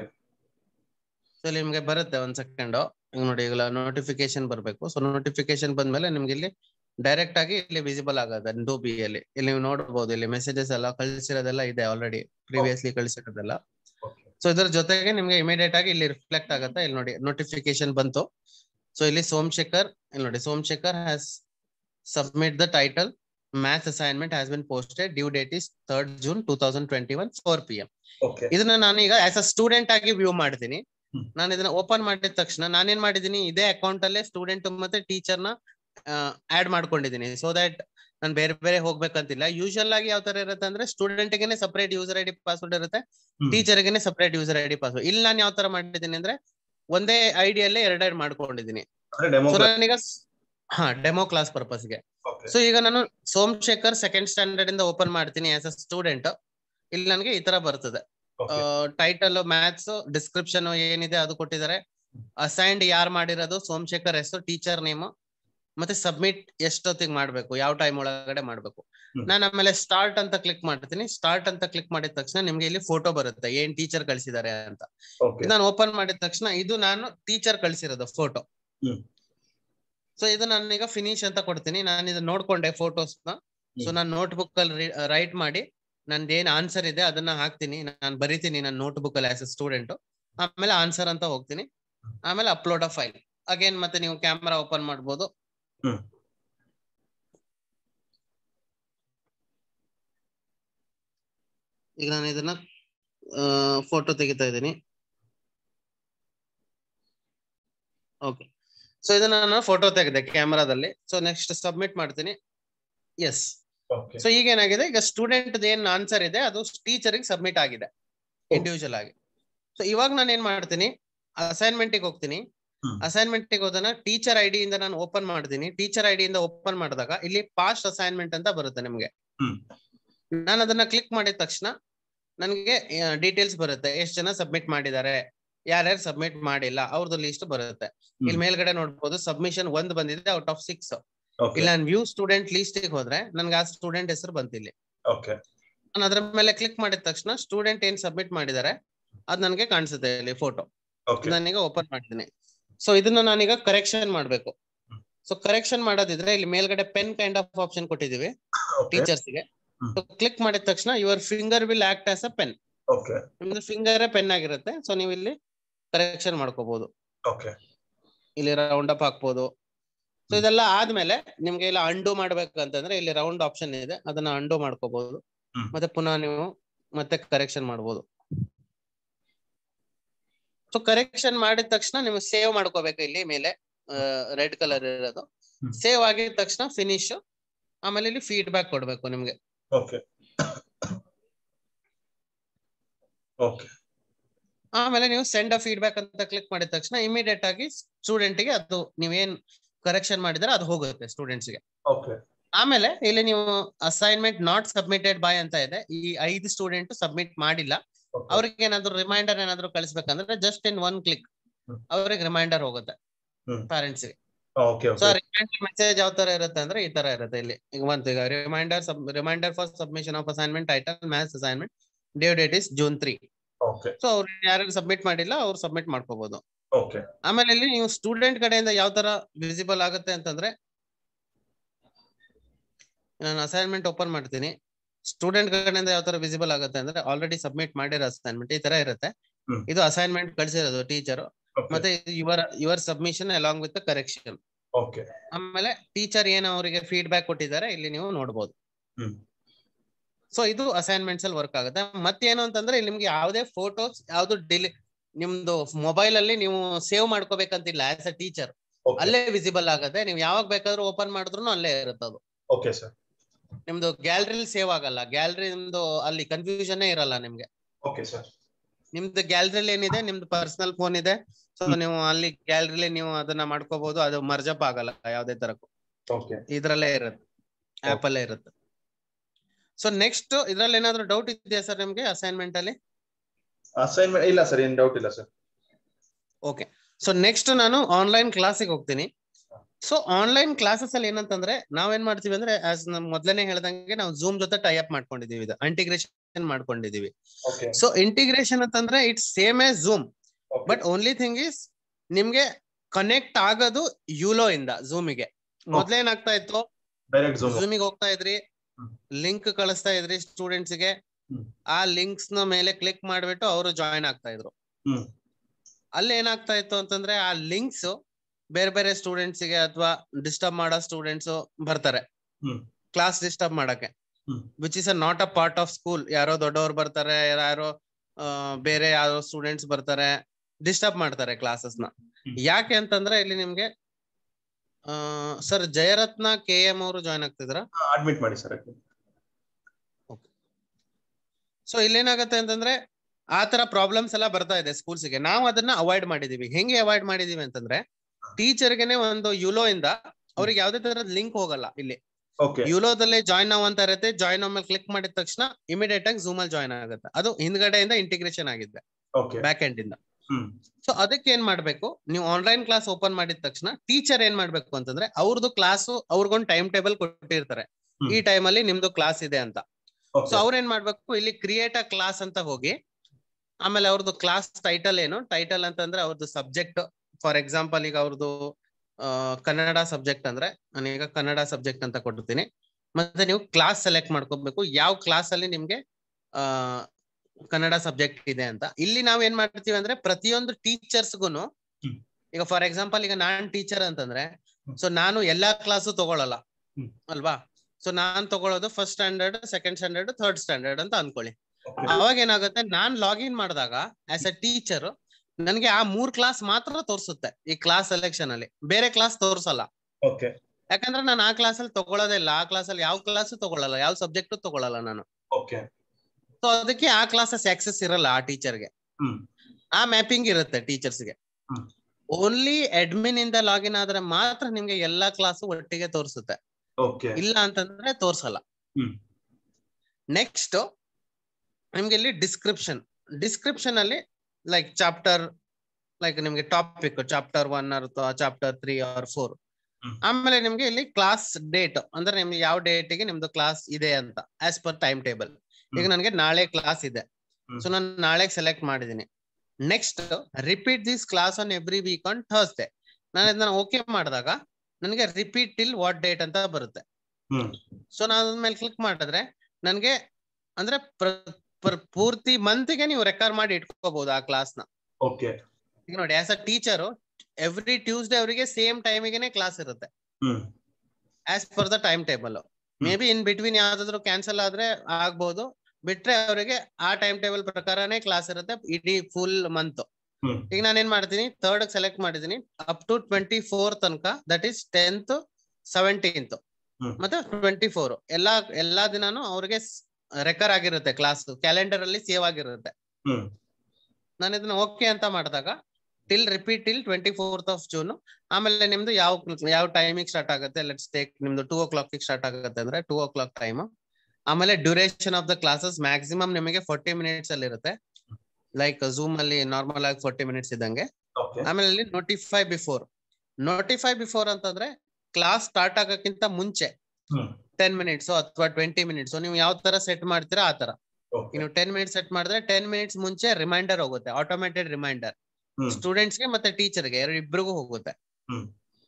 so ಇಲ್ಲಿ ನಿಮ್ಗೆ ಬರುತ್ತೆ ಒಂದ್ ಸೆಕೆಂಡ್ ನೋಡಿ ಈಗ ನೋಟಿಫಿಕೇಶನ್ ಬರ್ಬೇಕು ಸೊ ನೋಟಿಫಿಕೇಶನ್ ಬಂದ್ಮೇಲೆ ನಿಮ್ಗೆ ಇಲ್ಲಿ ಡೈರೆಕ್ಟ್ ಆಗಿ ಇಲ್ಲಿ ವಿಸಿಬಲ್ ಆಗುತ್ತೆ ಟೂ ಬಿ ಅಲ್ಲಿ ಇಲ್ಲಿ ನೀವು ನೋಡಬಹುದು ಇಲ್ಲಿ ಮೆಸೇಜಸ್ ಎಲ್ಲ ಕಳಿಸಿರೋದೆಲ್ಲ ಇದೆ ಆಲ್ರೆಡಿ ಪ್ರೀವಿಯಸ್ಲಿ ಕಳಿಸಿರೋದೆಲ್ಲ ಓಕೆ ಸೊ ಇದ್ರ ಜೊತೆಗೆ ನಿಮ್ಗೆ ಇಮಿಡಿಯೇಟ್ ಆಗಿ ಇಲ್ಲಿ ರಿಫ್ಲೆಕ್ಟ್ ಆಗುತ್ತೆ ಇಲ್ಲಿ ನೋಡಿ ನೋಟಿಫಿಕೇಶನ್ ಬಂತು ಸೊ ಇಲ್ಲಿ ಸೋಮಶೇಖರ್ ಇಲ್ಲಿ ನೋಡಿ Somashekhar has submit the title math assignment has been posted due date is third June two thousand twenty one four P M okay ಇದನ್ನ ನಾನು ಈಗ ಆಸ್ ಅ ಸ್ಟೂಡೆಂಟ್ ಆಗಿ ವ್ಯೂ ಮಾಡ್ತೀನಿ ಹ್ಮ್. ನಾನು ಇದನ್ನ ಓಪನ್ ಮಾಡಿದ ತಕ್ಷಣ ನಾನೇನ್ ಮಾಡಿದೀನಿ ಇದೇ ಅಕೌಂಟ್ ಅಲ್ಲೇ ಸ್ಟೂಡೆಂಟ್ ಮತ್ತೆ ಟೀಚರ್ ನ ಆಡ್ ಮಾಡ್ಕೊಂಡಿದೀನಿ ಸೊ ದಟ್ ನಾನು ಬೇರೆ ಬೇರೆ ಹೋಗ್ಬೇಕಂತಿಲ್ಲ ಯೂಶಲ್ ಆಗಿ ಯಾವ ತರ ಇರುತ್ತೆ ಅಂದ್ರೆ ಸ್ಟೂಡೆಂಟ್ ಗೆನೆ ಸಪರೇಟ್ ಯೂಸರ್ ಐಡಿ ಪಾಸ್ವರ್ಡ್ ಇರುತ್ತೆ ಟೀಚರ್ ಗೆನೆ ಸಪರೇಟ್ ಯೂಸರ್ ಐಡಿ ಪಾಸ್ವರ್ಡ್ ಇಲ್ಲಿ ನಾನು ಯಾವ ತರ ಮಾಡಿದ್ದೀನಿ ಅಂದ್ರೆ ಒಂದೇ ಐಡಿಯಲ್ಲೇ ಎರಡೆರಡು ಮಾಡ್ಕೊಂಡಿದೀನಿ ಅಂದ್ರೆ ಡೆಮೋ ಸೊ ನಾನೀಗ ಸ್- ಹಾ ಡೆಮೋ ಕ್ಲಾಸ್ ಪರ್ಪಸ್ಗೆ ಓಕೆ ಸೊ ಈಗ ನಾನು ಸೋಮಶೇಖರ್ ಸೆಕೆಂಡ್ ಸ್ಟ್ಯಾಂಡರ್ಡ್ ಇಂದ ಓಪನ್ ಮಾಡ್ತೀನಿ ಆಸ್ ಅ ಸ್ಟೂಡೆಂಟ್ ಇಲ್ಲಿ ನನಗೆ ಈ ತರ ಬರ್ತದೆ ಓಕೆ ಟೈಟಲ್ ಮ್ಯಾಥ್ಸ್ ಡಿಸ್ಕ್ರಿಪ್ಷನ್ ಏನಿದೆ ಅದು ಕೊಟ್ಟಿದ್ದಾರೆ ಅಸೈನ್ಡ್ ಯಾರು ಮಾಡಿರೋದು ಸೋಮಶೇಖರ್ ಹೆಸರು ಟೀಚರ್ ನೇಮ್ ಮತ್ತೆ ಸಬ್ಮಿಟ್ ಎಷ್ಟೊತ್ತಿಗೆ ಮಾಡ್ಬೇಕು ಯಾವ ಟೈಮ್ ಒಳಗಡೆ ಮಾಡ್ಬೇಕು ಹ್ಮ್. ನಾನು ಆಮೇಲೆ ಸ್ಟಾರ್ಟ್ ಅಂತ ಕ್ಲಿಕ್ ಮಾಡ್ತೀನಿ ಸ್ಟಾರ್ಟ್ ಅಂತ ಕ್ಲಿಕ್ ಮಾಡಿದ ತಕ್ಷಣ ನಿಮ್ಗೆ ಇಲ್ಲಿ ಫೋಟೋ ಬರುತ್ತೆ ಏನ್ ಟೀಚರ್ ಕಳ್ಸಿದ್ದಾರೆ ಅಂತ ಓಕೆ ನಾನು ಓಪನ್ ಮಾಡಿದ ತಕ್ಷಣ ಇದು ನಾನು ಟೀಚರ್ ಕಳ್ಸಿರೋದು ಫೋಟೋ ಹ್ಮ್. ಸೊ ಇದು ನಾನೀಗ ಫಿನಿಶ್ ಅಂತ ಕೊಡ್ತೀನಿ ನಾನು ಇದನ್ನ ನೋಡ್ಕೊಂಡೆ ಫೋಟೋಸ್ ನ ಸೊ ಹ್ಮ್. ನಾನು ನೋಟ್ ಬುಕ್ ಅಲ್ಲಿ ರೈಟ್ ಮಾಡಿ ನಂದು ಏನ್ ಆನ್ಸರ್ ಇದೆ ಅದನ್ನ ಹಾಕ್ತೀನಿ ನಾನು ಬರಿತೀನಿ ನನ್ನ ನೋಟ್ ಬುಕ್ ಅಲ್ಲಿ ಆಸ್ ಎ ಸ್ಟೂಡೆಂಟ್ ಆಮೇಲೆ ಆನ್ಸರ್ ಅಂತ ಹೋಗ್ತೀನಿ ಆಮೇಲೆ ಅಪ್ಲೋಡ್ ಅ ಫೈಲ್ ಅಗೇನ್ ಮತ್ತೆ ನೀವು ಕ್ಯಾಮ್ರಾ ಓಪನ್ ಮಾಡ್ಬೋದು ಹ್ಮ್. ಈಗ ನಾನು ಇದನ್ನ ಫೋಟೋ ತೆಗಿತಾ ಇದ್ದೀನಿ ಓಕೆ ಸೊ ಇದನ್ನ ನಾನು ಫೋಟೋ ತೆಗೆದೆ ಕ್ಯಾಮ್ರಾದಲ್ಲಿ ಸೊ ನೆಕ್ಸ್ಟ್ ಸಬ್ಮಿಟ್ ಮಾಡ್ತೀನಿ ಎಸ್ ಓಕೆ ಸೊ ಈಗ ಏನಾಗಿದೆ ಈಗ ಸ್ಟೂಡೆಂಟ್ ಏನ್ ಆನ್ಸರ್ ಇದೆ ಅದು ಟೀಚರ್ ಸಬ್ಮಿಟ್ ಆಗಿದೆ ಇಂಡಿವಿಜುವಲ್ ಆಗಿ ಸೊ ಇವಾಗ ನಾನು ಏನ್ ಮಾಡ್ತೀನಿ ಅಸೈನ್ಮೆಂಟ್ ಹೋಗ್ತೀನಿ ಹ್ಮ್. ಅಸೈನ್ಮೆಂಟ್ ಹೋದನ ಟೀಚರ್ ಐಡಿ ಇಂದ ನಾನು ಓಪನ್ ಮಾಡ್ತೀನಿ ಟೀಚರ್ ಐಡಿ ಇಂದ ಓಪನ್ ಮಾಡಿದಾಗ ಇಲ್ಲಿ ಪಾಸ್ಟ್ ಅಸೈನ್ಮೆಂಟ್ ಅಂತ ಬರುತ್ತೆ ನಿಮ್ಗೆ ಹ್ಮ್. ನಾನು ಅದನ್ನ ಕ್ಲಿಕ್ ಮಾಡಿದ ತಕ್ಷಣ ನನಗೆ ಡೀಟೇಲ್ಸ್ ಬರುತ್ತೆ ಎಷ್ಟು ಜನ ಸಬ್ಮಿಟ್ ಮಾಡಿದ್ದಾರೆ ಯಾರ್ಯಾರು ಸಬ್ಮಿಟ್ ಮಾಡಿಲ್ಲ ಅವ್ರದ್ದು ಲಿಸ್ಟ್ ಬರುತ್ತೆ ಇಲ್ಲಿ ಮೇಲ್ಗಡೆ ನೋಡ್ಬೋದು ಸಬ್ಮಿಷನ್ ಒಂದ್ ಬಂದಿದೆ ಔಟ್ ಆಫ್ ಸಿಕ್ಸ್ ಓಕೆ ಇಲ್ಲ ವ್ಯೂ ಸ್ಟೂಡೆಂಟ್ ಲಿಸ್ಟ್ ಹೋದ್ರೆ ನನ್ಗೆ ಆ ಸ್ಟೂಡೆಂಟ್ ಹೆಸರು ಬಂತಿಲ್ಲ ಓಕೆ ನಾನು ಅದ್ರ ಮೇಲೆ ಕ್ಲಿಕ್ ಮಾಡಿದ ತಕ್ಷಣ ಸ್ಟೂಡೆಂಟ್ ಏನ್ ಸಬ್ಮಿಟ್ ಮಾಡಿದ್ದಾರೆ ಅದ್ ನನಗೆ ಕಾಣಿಸುತ್ತೆ ಇಲ್ಲಿ ಫೋಟೋ ಓಕೆ ನಾನೀಗ ಓಪನ್ ಮಾಡಿದ್ದೀನಿ ಸೊ ಇದನ್ನ ನಾನೀಗ ಕರೆಕ್ಷನ್ ಮಾಡ್ಬೇಕು ಹ್ಮ್. ಸೊ ಕರೆಕ್ಷನ್ ಮಾಡೋದಿದ್ರೆ ಇಲ್ಲಿ ಮೇಲ್ಗಡೆ ಪೆನ್ ಕೈಂಡ್ ಆಫ್ ಆಪ್ಷನ್ ಕೊಟ್ಟಿದೀವಿ ಓಕೆ ಟೀಚರ್ಸ್ ಗೆ ಹ್ಮ್. ಕ್ಲಿಕ್ ಮಾಡಿದ ತಕ್ಷಣ your finger will act as a pen okay ನಿಮ್ದು ಫಿಂಗರ್ ಪೆನ್ ಆಗಿರುತ್ತೆ ಸೊ ನೀವು ಇಲ್ಲಿ ಕರೆಕ್ಷನ್ ಮಾಡ್ಕೋಬಹುದು ಓಕೆ ಇಲ್ಲಿ ರೌಂಡ್ ಅಪ್ ಹಾಕ್ಬೋದು ಸೊ ಇದೆಲ್ಲ ಆದ್ಮೇಲೆ ನಿಮ್ಗೆ ಇಲ್ಲ ಅಂಡು ಮಾಡ್ಬೇಕಂತಂದ್ರೆ ಇಲ್ಲಿ ರೌಂಡ್ ಆಪ್ಷನ್ ಇದೆ ಅದನ್ನ ಅಂಡು ಮಾಡ್ಕೋಬಹುದು ಹ್ಮ್. ಮತ್ತೆ ಪುನಃ ನೀವು ಮತ್ತೆ ಕರೆಕ್ಷನ್ ಮಾಡ್ಬೋದು ಸೊ ಕರೆಕ್ಷನ್ ಮಾಡಿದ ತಕ್ಷಣ ನೀವು ಸೇವ್ ಮಾಡ್ಕೋಬೇಕು ಇಲ್ಲಿ ಮೇಲೆ ರೆಡ್ ಕಲರ್ ಇರೋದು ಹ್ಮ್. ಸೇವ್ ಆಗಿದ ತಕ್ಷಣ ಫಿನಿಶ್ ಆಮೇಲೆ ಇಲ್ಲಿ ಫೀಡ್ಬ್ಯಾಕ್ ಕೊಡ್ಬೇಕು ನಿಮ್ಗೆ ಓಕೆ ಓಕೆ ಆಮೇಲೆ ನೀವು ಸೆಂಡ್ ಅ ಫೀಡ್ಬ್ಯಾಕ್ ಅಂತ ಕ್ಲಿಕ್ ಮಾಡಿದ ತಕ್ಷಣ ಇಮಿಡಿಯೇಟ್ ಆಗಿ ಸ್ಟೂಡೆಂಟ್ ಗೆ ಅದು ನೀವೇನ್ ಕರೆಕ್ಷನ್ ಮಾಡಿದ್ರೆ ಅದು ಹೋಗುತ್ತೆ ಸ್ಟೂಡೆಂಟ್ಸ್ ಗೆ ಓಕೆ ಆಮೇಲೆ ಇಲ್ಲಿ ನೀವು ಅಸೈನ್ಮೆಂಟ್ ನಾಟ್ ಸಬ್ಮಿಟೆಡ್ ಬೈ ಅಂತ ಇದೆ ಈ ಐದು ಸ್ಟೂಡೆಂಟ್ ಸಬ್ಮಿಟ್ ಮಾಡಿಲ್ಲ ಅವ್ರಿಗೆ ಏನಾದ್ರು ರಿಮೈಂಡರ್ ಏನಾದ್ರು ಕಳಿಸ್ಬೇಕಂದ್ರೆ just in one click hmm. ಅವ್ರಿಗೆ ರಿಮೈಂಡರ್ ಹೋಗುತ್ತೆ ಹ್ಮ್. ಪೇರೆಂಟ್ಸ್ ಗೆ okay so okay reminder message ಯಾವ ತರ ಇರುತ್ತೆ ಅಂದ್ರೆ ಈ ತರ ಇರುತ್ತೆ ಇಲ್ಲಿ ಈಗ ಬಂತು ಈಗ reminder reminder for submission of assignment title maths assignment due date is June three okay so ಅವ್ರು ಯಾರು ಸಬ್ಮಿಟ್ ಮಾಡಿಲ್ಲ ಅವ್ರು ಸಬ್ಮಿಟ್ ಮಾಡ್ಕೋಬಹುದು ಓಕೆ ಆಮೇಲೆ ಇಲ್ಲಿ ನೀವು ಸ್ಟೂಡೆಂಟ್ ಕಡೆಯಿಂದ ಯಾವ ತರ ವಿಸಿಬಲ್ ಆಗುತ್ತೆ ಅಂತಂದ್ರೆ ನಾನು ಅಸೈನ್ಮೆಂಟ್ ಓಪನ್ ಮಾಡ್ತೀನಿ ಸ್ಟೂಡೆಂಟ್ ಕಡೆಯಿಂದ ಯಾವ ತರ ವಿಸಿಬಲ್ ಆಗುತ್ತೆ ಅಂದ್ರೆ ಆಲ್ರೆಡಿ ಸಬ್ಮಿಟ್ ಮಾಡಿರೋ ಅಸೈನ್ಮೆಂಟ್ ಈ ತರ ಇರುತ್ತೆ ಹ್ಮ್. ಇದು ಅಸೈನ್ಮೆಂಟ್ ಕಳ್ಸಿರೋದು ಟೀಚರ್ ಮತ್ತೆ your your submission along with correction okay ಆಮೇಲೆ ಟೀಚರ್ ಏನು ಅವರಿಗೆ ಫೀಡ್ಬ್ಯಾಕ್ ಕೊಟ್ಟಿದ್ದಾರೆ ಇಲ್ಲಿ ನೀವು ನೋಡಬಹುದು ಹ್ಮ್ ಸೊ ಇದು ಅಸೈನ್ಮೆಂಟ್ಸ್ ಅಲ್ಲಿ ವರ್ಕ್ ಆಗುತ್ತೆ ಮತ್ತೇನು ಅಂತಂದ್ರೆ ಇಲ್ಲಿ ನಿಮ್ಗೆ ಯಾವುದೇ ಫೋಟೋಸ್ ಯಾವ್ದು ಡಿಲಿ ನಿಮ್ದು ಮೊಬೈಲ್ ಅಲ್ಲಿ ನೀವು ಸೇವ್ ಮಾಡ್ಕೋಬೇಕಂತಿಲ್ಲ ಆಸ್ ಅ ಟೀಚರ್ ಓಕೆ ಅಲ್ಲೇ ವಿಸಿಬಲ್ ಆಗುತ್ತೆ ನೀವು ಯಾವಾಗ ಬೇಕಾದ್ರೂ ಓಪನ್ ಮಾಡಿದ್ರು ಅಲ್ಲೇ ಇರುತ್ತೆ ಅದು ಓಕೆ ಸರ್ ನಿಮ್ದು ಗ್ಯಾಲರಿ ಸೇವ್ ಆಗಲ್ಲ ಗ್ಯಾಲರಿ ನಿಮ್ದು ಅಲ್ಲಿ ಕನ್ಫ್ಯೂಷನ್ ಇರಲ್ಲ ನಿಮ್ಗೆ ಓಕೆ ಸರ್ ನಿಮ್ದು ಗ್ಯಾಲರಿಲಿ ಏನಿದೆ ನಿಮ್ದು ಪರ್ಸನಲ್ ಫೋನ್ ಇದೆ ಸೊ ಹ್ಮ್. ನೀವು ಅಲ್ಲಿ ಗ್ಯಾಲರಿಲಿ ನೀವು ಅದನ್ನ ಮಾಡ್ಕೋಬಹುದು ಅದು ಮರ್ಜಪ್ ಆಗಲ್ಲ ಯಾವ್ದೇ ತರಕ್ಕೂ ಓಕೆ ಇದ್ರಲ್ಲೇ ಇರುತ್ತೆ ಆಪ್ ಅಲ್ಲೇ ಇರುತ್ತೆ ಸೊ ನೆಕ್ಸ್ಟ್ ಇದ್ರಲ್ಲಿ ಏನಾದ್ರು ಡೌಟ್ ಇದೆಯಾ ಸರ್ ನಿಮ್ಗೆ ಅಸೈನ್ಮೆಂಟ್ ಅಲ್ಲಿ ಅಸೈನ್ಮೆಂಟ್ ಇಲ್ಲ ಸರ್ ಏನ್ ಡೌಟ್ ಇಲ್ಲ ಸರ್ ಓಕೆ ಸೊ ನೆಕ್ಸ್ಟ್ ನಾನು ಆನ್ಲೈನ್ ಕ್ಲಾಸಿಗೆ ಹೋಗ್ತೀನಿ ಸೊ ಆನ್ಲೈನ್ ಕ್ಲಾಸಸ್ ಅಲ್ಲಿ ಏನಂತಂದ್ರೆ ನಾವೇನ್ ಮಾಡ್ತೀವಿ ಅಂದ್ರೆ ಆಸ್ ನಮ್ ಮೊದ್ಲನೇ ಹೇಳ್ದಂಗೆ ನಾವು ಜೂಮ್ ಜೊತೆ ಟೈ ಅಪ್ ಮಾಡ್ಕೊಂಡಿದೀವಿ ಇದು ಇಂಟಿಗ್ರೇಷನ್ ಮಾಡ್ಕೊಂಡಿದೀವಿ ಓಕೆ ಸೊ ಇಂಟಿಗ್ರೇಷನ್ ಅಂತಂದ್ರೆ it's same as Zoom okay but only thing is ನಿಮ್ಗೆ ಕನೆಕ್ಟ್ ಆಗೋದು ಯುಲೋ ಇಂದ ಝೂಮಿಗೆ ಮೊದ್ಲೇನಾಗ್ತಾ ಇತ್ತು ಡೈರೆಕ್ಟ್ ಝೂಮ್ ಝೂಮಿಗೆ ಹೋಗ್ತಾ ಇದ್ರಿ ಹ್ಮ್. ಲಿಂಕ್ ಕಳಿಸ್ತಾ ಇದ್ರಿ ಸ್ಟೂಡೆಂಟ್ಸ್ ಗೆ ಹ್ಮ್. ಆ ಲಿಂಕ್ಸ್ ನ ಮೇಲೆ ಕ್ಲಿಕ್ ಮಾಡ್ಬಿಟ್ಟು ಅವರು ಜಾಯಿನ್ ಆಗ್ತಾ ಇದ್ರು ಹ್ಮ್ ಅಲ್ಲಿ ಏನಾಗ್ತಾ ಇತ್ತು ಅಂತಂದ್ರೆ ಆ ಲಿಂಕ್ಸ್ ಬೇರೆ ಬೇರೆ ಸ್ಟೂಡೆಂಟ್ಸ್ ಗೆ ಅಥವಾ ಡಿಸ್ಟರ್ಬ್ ಮಾಡೋ ಸ್ಟೂಡೆಂಟ್ಸ್ ಬರ್ತಾರೆ ಹ್ಮ್. ಕ್ಲಾಸ್ ಡಿಸ್ಟರ್ಬ್ ಮಾಡಕ್ಕೆ hmm. Which is a not a part of school ಯಾರೋ ದೊಡ್ಡವ್ರು ಬರ್ತಾರೆ ಯಾರೋ ಆ, ಬೇರೆ ಯಾರೋ ಸ್ಟೂಡೆಂಟ್ಸ್ ಬರ್ತಾರೆ ಡಿಸ್ಟರ್ಬ್ ಮಾಡ್ತಾರೆ ಕ್ಲಾಸಸ್ ನ ಹ್ಮ್. ಯಾಕೆ ಅಂತಂದ್ರೆ ಇಲ್ಲಿ ನಿಮ್ಗೆ ಸರ್ ಜಯರತ್ನ ಕೆ ಎಂ ಅವರು ಜಾಯ್ನ್ ಆಗ್ತಿದ್ರ ಅಡ್ಮಿಟ್ ಮಾಡಿ ಸರ್ ಸೊ ಇಲ್ಲೇನಾಗತ್ತೆ ಅಂತಂದ್ರೆ ಆ ತರ ಪ್ರಾಬ್ಲಮ್ಸ್ ಎಲ್ಲ ಬರ್ತಾ ಇದೆ ಸ್ಕೂಲ್ಸ್ ಗೆ ನಾವು ಅದನ್ನ ಅವಾಯ್ಡ್ ಮಾಡಿದೀವಿ ಹೆಂಗೆ ಅವಾಯ್ಡ್ ಮಾಡಿದೀವಿ ಅಂತಂದ್ರೆ ಟೀಚರ್ ಗೆನೆ ಒಂದು ಯುಲೋ ಇಂದ ಅವ್ರಿಗೆ ಯಾವ್ದೇ ತರದ ಲಿಂಕ್ ಹೋಗಲ್ಲ ಇಲ್ಲಿ ಓಕೆ ಯುಲೋದಲ್ಲಿ ಜಾಯ್ನ್ ನಾವು ಅಂತ ಇರುತ್ತೆ ಜಾಯ್ನ್ ಮೇಲೆ ಕ್ಲಿಕ್ ಮಾಡಿದ ತಕ್ಷಣ ಇಮಿಡಿಯೇಟ್ ಆಗಿ ಝೂಮ್ ಅಲ್ಲಿ ಜಾಯ್ನ್ ಆಗುತ್ತೆ ಅದು ಹಿಂದ್ಗಡೆಯಿಂದ ಇಂಟಿಗ್ರೇಷನ್ ಆಗಿದೆ ಓಕೆ ಬ್ಯಾಕ್ ಎಂಡ್ ಇಂದ ಹ್ಮ್ ಸೊ ಅದಕ್ಕೆ ಏನ್ ಮಾಡ್ಬೇಕು ನೀವು ಆನ್ಲೈನ್ ಕ್ಲಾಸ್ ಓಪನ್ ಮಾಡಿದ ತಕ್ಷಣ ಟೀಚರ್ ಏನ್ ಮಾಡ್ಬೇಕು ಅಂತಂದ್ರೆ ಅವ್ರದ್ದು ಕ್ಲಾಸ್ ಅವ್ರಿಗೊಂದು ಟೈಮ್ ಟೇಬಲ್ ಕೊಟ್ಟಿರ್ತಾರೆ ಹ್ಮ್. ಈ ಟೈಮ್ ಅಲ್ಲಿ ನಿಮ್ದು ಕ್ಲಾಸ್ ಇದೆ ಅಂತ ಸೊ ಓಕೆ ಅವ್ರ ಏನ್ ಮಾಡ್ಬೇಕು ಇಲ್ಲಿ ಕ್ರಿಯೇಟ್ ಅ ಕ್ಲಾಸ್ ಅಂತ ಹೋಗಿ ಆಮೇಲೆ ಅವ್ರದ್ದು ಕ್ಲಾಸ್ ಟೈಟಲ್ ಏನು ಟೈಟಲ್ ಅಂತಂದ್ರೆ ಅವ್ರದ್ದು ಸಬ್ಜೆಕ್ಟ್ ಫಾರ್ ಎಕ್ಸಾಂಪಲ್ ಈಗ ಅವ್ರದ್ದು ಆ, ಕನ್ನಡ ಸಬ್ಜೆಕ್ಟ್ ಅಂದ್ರೆ ನಾನೀಗ ಕನ್ನಡ ಸಬ್ಜೆಕ್ಟ್ ಅಂತ ಕೊಡ್ತೀನಿ ಮತ್ತೆ ನೀವು ಕ್ಲಾಸ್ ಸೆಲೆಕ್ಟ್ ಮಾಡ್ಕೋಬೇಕು ಯಾವ ಕ್ಲಾಸ್ ಅಲ್ಲಿ ನಿಮ್ಗೆ ಆ ಕನ್ನಡ ಸಬ್ಜೆಕ್ಟ್ ಇದೆ ಅಂತ ಇಲ್ಲಿ ನಾವ್ ಏನ್ ಮಾಡ್ತೀವಿ ಅಂದ್ರೆ ಪ್ರತಿಯೊಂದು ಟೀಚರ್ಸ್ಗುನು ಹ್ಮ್. ಈಗ ಫಾರ್ ಎಕ್ಸಾಂಪಲ್ ಈಗ ನಾನ್ ಟೀಚರ್ ಅಂತಂದ್ರೆ ಹ್ಮ್. ಸೊ ನಾನು ಎಲ್ಲಾ ಕ್ಲಾಸು ತಗೊಳಲ್ಲ ಹ್ಮ್. ಅಲ್ವಾ ಸೊ ನಾನ್ ತಗೊಳ್ಳೋದು first standard second standard third standard ಅಂತ ಅನ್ಕೊಳ್ಳಿ Okay. ಅವಾಗ ಏನಾಗುತ್ತೆ ನಾನ್ ಲಾಗಿನ್ ಮಾಡಿದಾಗ ಆಸ್ ಎ ಟೀಚರ್ ನನ್ಗೆ ಆ ಮೂರ್ ಕ್ಲಾಸ್ ಮಾತ್ರ ತೋರಿಸುತ್ತೆ ಈ ಕ್ಲಾಸ್ ಸೆಲೆಕ್ಷನ್ ಅಲ್ಲಿ ಬೇರೆ ಕ್ಲಾಸ್ ತೋರ್ಸಲ್ಲ ಓಕೆ ಯಾಕಂದ್ರೆ ನಾನು ಆ ಕ್ಲಾಸ್ ಅಲ್ಲಿ ತಗೊಳ್ಳೋದೇ ಇಲ್ಲ ಆ ಕ್ಲಾಸ್ ಅಲ್ಲಿ ಯಾವ ಕ್ಲಾಸ್ ತಗೊಳ್ಳಲ್ಲ ಯಾವ ಸಬ್ಜೆಕ್ಟ್ ತಗೊಳ್ಳಲ್ಲ ನಾನು ಓಕೆ ಸೊ ಅದಕ್ಕೆ ಆ ಕ್ಲಾಸಸ್ ಆಕ್ಸೆಸ್ ಇರಲ್ಲ ಆ ಟೀಚರ್ಗೆ ಹ್ಮ್ ಆ ಮ್ಯಾಪಿಂಗ್ ಇರುತ್ತೆ ಟೀಚರ್ಸ್ಗೆ ಹ್ಮ್. ಓನ್ಲಿ ಅಡ್ಮಿನ್ ಇಂದ ಲಾಗಿನ್ ಆದ್ರೆ ಮಾತ್ರ ನಿಮ್ಗೆ ಎಲ್ಲಾ ಕ್ಲಾಸ್ ಒಟ್ಟಿಗೆ ತೋರಿಸುತ್ತೆ ಓಕೆ ಇಲ್ಲ ಅಂತಂದ್ರೆ ತೋರ್ಸಲ್ಲ ಹ್ಮ್. ನೆಕ್ಸ್ಟ್ ನಿಮ್ಗೆ ಇಲ್ಲಿ ಡಿಸ್ಕ್ರಿಪ್ಷನ್ ಡಿಸ್ಕ್ರಿಪ್ಷನ್ ಅಲ್ಲಿ ಲೈಕ್ ಚಾಪ್ಟರ್ ಲೈಕ್ ನಿಮ್ಗೆ ಟಾಪಿಕ್ ಚಾಪ್ಟರ್ ಒನ್ ಅಥವಾ chapter three or four hmm. ಆಮೇಲೆ ನಿಮ್ಗೆ ಇಲ್ಲಿ ಕ್ಲಾಸ್ ಡೇಟ್ ಅಂದ್ರೆ ನಿಮ್ಗೆ ಯಾವ ಡೇಟಿಗೆ ನಿಮ್ದು ಕ್ಲಾಸ್ ಇದೆ ಅಂತ ಆಸ್ ಪರ್ ಟೈಮ್ ಟೇಬಲ್ ಈಗ ನನಗೆ ನಾಳೆ ಕ್ಲಾಸ್ ಇದೆ ಹ್ಮ್. ಸೊ ನಾನು ನಾಳೆ ಸೆಲೆಕ್ಟ್ ಮಾಡಿದೀನಿ next repeat this class on every week on Thursday ನಾನು ಇದನ್ನ ಓಕೆ ಮಾಡಿದಾಗ ನನಗೆ ರಿಪೀಟ್ ಟಿಲ್ ವಾಟ್ ಡೇಟ್ ಅಂತ ಬರುತ್ತೆ ಹ್ಮ್ ಸೊ ನಾನು ಅದ್ಮೇಲೆ ಕ್ಲಿಕ್ ಮಾಡಿದ್ರೆ ನನಗೆ ಅಂದ್ರೆ ಪ್ರ- ಪ್ರ- ಪೂರ್ತಿ ಮಂತ್ಗೆ ನೀವು ರೆಕಾರ್ಡ್ ಮಾಡಿ ಇಟ್ಕೋಬಹುದು ಆ ಕ್ಲಾಸ್ ನ ಓಕೆ ಈಗ ನೋಡಿ as a teacher every Tuesday ಅವರಿಗೆ ಸೇಮ್ ಟೈಮಿಗೆನೆ ಕ್ಲಾಸ್ ಇರುತ್ತೆ hmm as per the time table maybe in between ಯಾವ್ದಾದ್ರು ಕ್ಯಾನ್ಸಲ್ ಆದ್ರೆ ಆಗ್ಬಹುದು ಬಿಟ್ರೆ ಅವರಿಗೆ ಆ ಟೈಮ್ ಟೇಬಲ್ ಪ್ರಕಾರನೇ ಕ್ಲಾಸ್ ಇರುತ್ತೆ ಇಡೀ ಫುಲ್ ಮಂತ್ ಹ್ಮ್ ಈಗ ನಾನು ಏನ್ ಮಾಡ್ತೀನಿ ಥರ್ಡ್ ಸೆಲೆಕ್ಟ್ ಮಾಡಿದೀನಿ ಅಪ್ ಟು ಟ್ವೆಂಟಿ ಫೋರ್ ತನಕ that is tenth seventeenth hmm. ಮತ್ತೆ ಟ್ವೆಂಟಿ ಫೋರ್ ಎಲ್ಲಾ ಎಲ್ಲಾ ದಿನಾನು ಅವ್ರಿಗೆ ರೆಕರ್ ಆಗಿರುತ್ತೆ ಕ್ಲಾಸ್ ಕ್ಯಾಲೆಂಡರ್ ಅಲ್ಲಿ ಸೇವ್ ಆಗಿರುತ್ತೆ ಹ್ಮ್ ನಾನು ಇದನ್ನ ಓಕೆ ಅಂತ ಮಾಡಿದಾಗ till repeat till twenty fourth of June ಆಮೇಲೆ ನಿಮ್ದು ಯಾವ ಯಾವ ಟೈಮಿಗೆ ಸ್ಟಾರ್ಟ್ ಆಗುತ್ತೆ ಲೆಟ್ಸ್ ಟೇಕ್ ನಿಮ್ದು ಟೂ ಓ ಕ್ಲಾಕ್ ಸ್ಟಾರ್ಟ್ ಆಗುತ್ತೆ ಅಂದ್ರೆ ಟೂ ಓ ಕ್ಲಾಕ್ ಟೈಮ್ ಆಮೇಲೆ duration of the classes maximum ನಿಮಗೆ ಫೋರ್ಟಿ ಮಿನಿಟ್ಸ್ ಅಲ್ಲಿ ಇರುತ್ತೆ ಲೈಕ್ ಝೂಮ್ ಅಲ್ಲಿ ನಾರ್ಮಲ್ ಆಗಿ ಫೋರ್ಟಿ ಮಿನಿಟ್ಸ್ ಇದ್ದಂಗೆ ಓಕೆ ಆಮೇಲೆ ಇಲ್ಲಿ ನೋಟಿಫೈ ಬಿಫೋರ್ ನೋಟಿಫೈ ಬಿಫೋರ್ ಅಂತಂದ್ರೆ ಕ್ಲಾಸ್ ಸ್ಟಾರ್ಟ್ ಆಗಕ್ಕಿಂತ ಮುಂಚೆ ಹ್ಮ್ ಟೆನ್ ಮಿನಿಟ್ಸ್ ಅಥವಾ ಟ್ವೆಂಟಿ ಮಿನಿಟ್ಸ್ ನೀವು ಯಾವ ತರ ಸೆಟ್ ಮಾಡ್ತೀರಾ ಆ ತರ ಓಕೆ ನೀವು ಟೆನ್ ಮಿನಿಟ್ಸ್ ಸೆಟ್ ಮಾಡಿದ್ರೆ ಟೆನ್ ಮಿನಿಟ್ಸ್ ಮುಂಚೆ ರಿಮೈಂಡರ್ ಹೋಗುತ್ತೆ ಆಟೋಮೇಟೆಡ್ ರಿಮೈಂಡರ್ ಹ್ಮ್ ಸ್ಟೂಡೆಂಟ್ಸ್ ಗೆ ಮತ್ತೆ ಟೀಚರ್ಗೆ ಇಬ್ಬರಿಗೂ ಹೋಗುತ್ತೆ ಹ್ಮ್.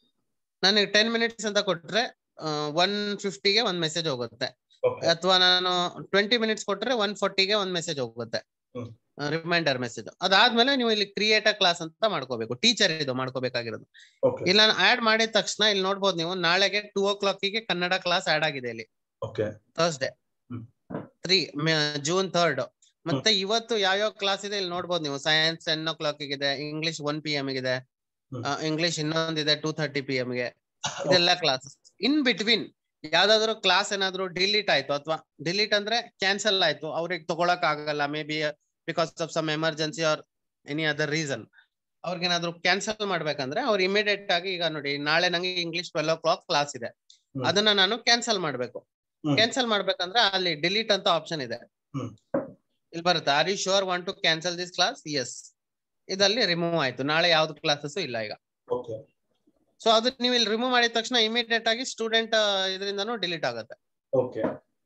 ನನಗೆ ಟೆನ್ ಮಿನಿಟ್ಸ್ ಅಂತ ಕೊಟ್ರೆ ಒನ್ ಫಿಫ್ಟಿಗೆ ಒಂದ್ ಮೆಸೇಜ್ ಹೋಗುತ್ತೆ ಓಕೆ ಅಥವಾ ನಾನು ಟ್ವೆಂಟಿ ಮಿನಿಟ್ಸ್ ಕೊಟ್ರೆ ಒನ್ ಫೋರ್ಟಿಗೆ ಒಂದ್ ಮೆಸೇಜ್ ಹೋಗುತ್ತೆ ಹ್ಮ್. ರಿಮೈಂಡರ್ ಮೆಸೇಜ್ ಅದಾದ್ಮೇಲೆ ನೀವು ಇಲ್ಲಿ ಕ್ರಿಯೇಟ್ ಅ ಕ್ಲಾಸ್ ಅಂತ ಮಾಡ್ಕೋಬೇಕು ಟೀಚರ್ ಇದು ಮಾಡ್ಕೋಬೇಕಾಗಿರೋದು ಓಕೆ ಇಲ್ಲಿ ನಾನು ಆಡ್ ಮಾಡಿದ ತಕ್ಷಣ ಇಲ್ಲಿ ನೋಡ್ಬೋದು ನೀವು ನಾಳೆಗೆ ಟೂ ಓ ಕ್ಲಾಕಿಗೆ ಕನ್ನಡ ಕ್ಲಾಸ್ ಆಡ್ ಆಗಿದೆ ಇಲ್ಲಿ okay Thursday hmm. Three June third ಮತ್ತೆ ಇವತ್ತು ಯಾವ್ಯಾವ ಕ್ಲಾಸ್ ಇದೆ ಇಲ್ಲಿ ನೋಡ್ಬೋದು ನೀವು ಸೈನ್ಸ್ ಟೆನ್ ಓ ಕ್ಲಾಕ್ ಇದೆ ಇಂಗ್ಲಿಷ್ ಒನ್ ಪಿ ಎಂ ಇದೆ ಹ್ಮ್. ಇಂಗ್ಲಿಷ್ ಇನ್ನೊಂದಿದೆ ಟೂ ಥರ್ಟಿ ಪಿ ಎಂ ಗೆ ಇದೆಲ್ಲ ಕ್ಲಾಸ್ ಇನ್ ಬಿಟ್ವೀನ್ ಯಾವ್ದಾದ್ರು ಕ್ಲಾಸ್ ಏನಾದ್ರು ಡಿಲೀಟ್ ಆಯ್ತು ಅಥವಾ ಡಿಲೀಟ್ ಅಂದ್ರೆ ಕ್ಯಾನ್ಸಲ್ ಆಯ್ತು ಅವ್ರಿಗೆ ತಗೊಳಕ್ ಆಗಲ್ಲ maybe because of some emergency or any other reason ಅವ್ರಿಗೇನಾದ್ರು ಕ್ಯಾನ್ಸಲ್ ಮಾಡ್ಬೇಕಂದ್ರೆ ಅವ್ರು ಇಮಿಡಿಯೇಟ್ ಆಗಿ ಈಗ ನೋಡಿ ನಾಳೆ ನಂಗೆ English twelve o'clock class ಇದೆ ಹ್ಮ್. ಅದನ್ನ ನಾನು ಕ್ಯಾನ್ಸಲ್ ಮಾಡ್ಬೇಕು ಹ್ಮ್. ಕ್ಯಾನ್ಸಲ್ ಮಾಡ್ಬೇಕಂದ್ರೆ ಅಲ್ಲಿ ಡಿಲೀಟ್ ಅಂತ ಆಪ್ಷನ್ ಇದೆ ಹ್ಮ್. ಇಲ್ಲಿ ಬರುತ್ತೆ are you sure want to cancel this class yes ಇದಲ್ಲಿ ರಿಮೂವ್ ಆಯ್ತು ನಾಳೆ ಯಾವ್ದು ಕ್ಲಾಸಸ್ ಇಲ್ಲ ಈಗ ಓಕೆ ಸೊ ಅದು ನೀವು ಇಲ್ಲಿ ರಿಮೂವ್ ಮಾಡಿದ ತಕ್ಷಣ ಇಮಿಡಿಯೇಟ್ ಆಗಿ ಸ್ಟೂಡೆಂಟ್ ಇದರಿಂದನೂ ಡಿಲೀಟ್ ಆಗುತ್ತೆ ಓಕೆ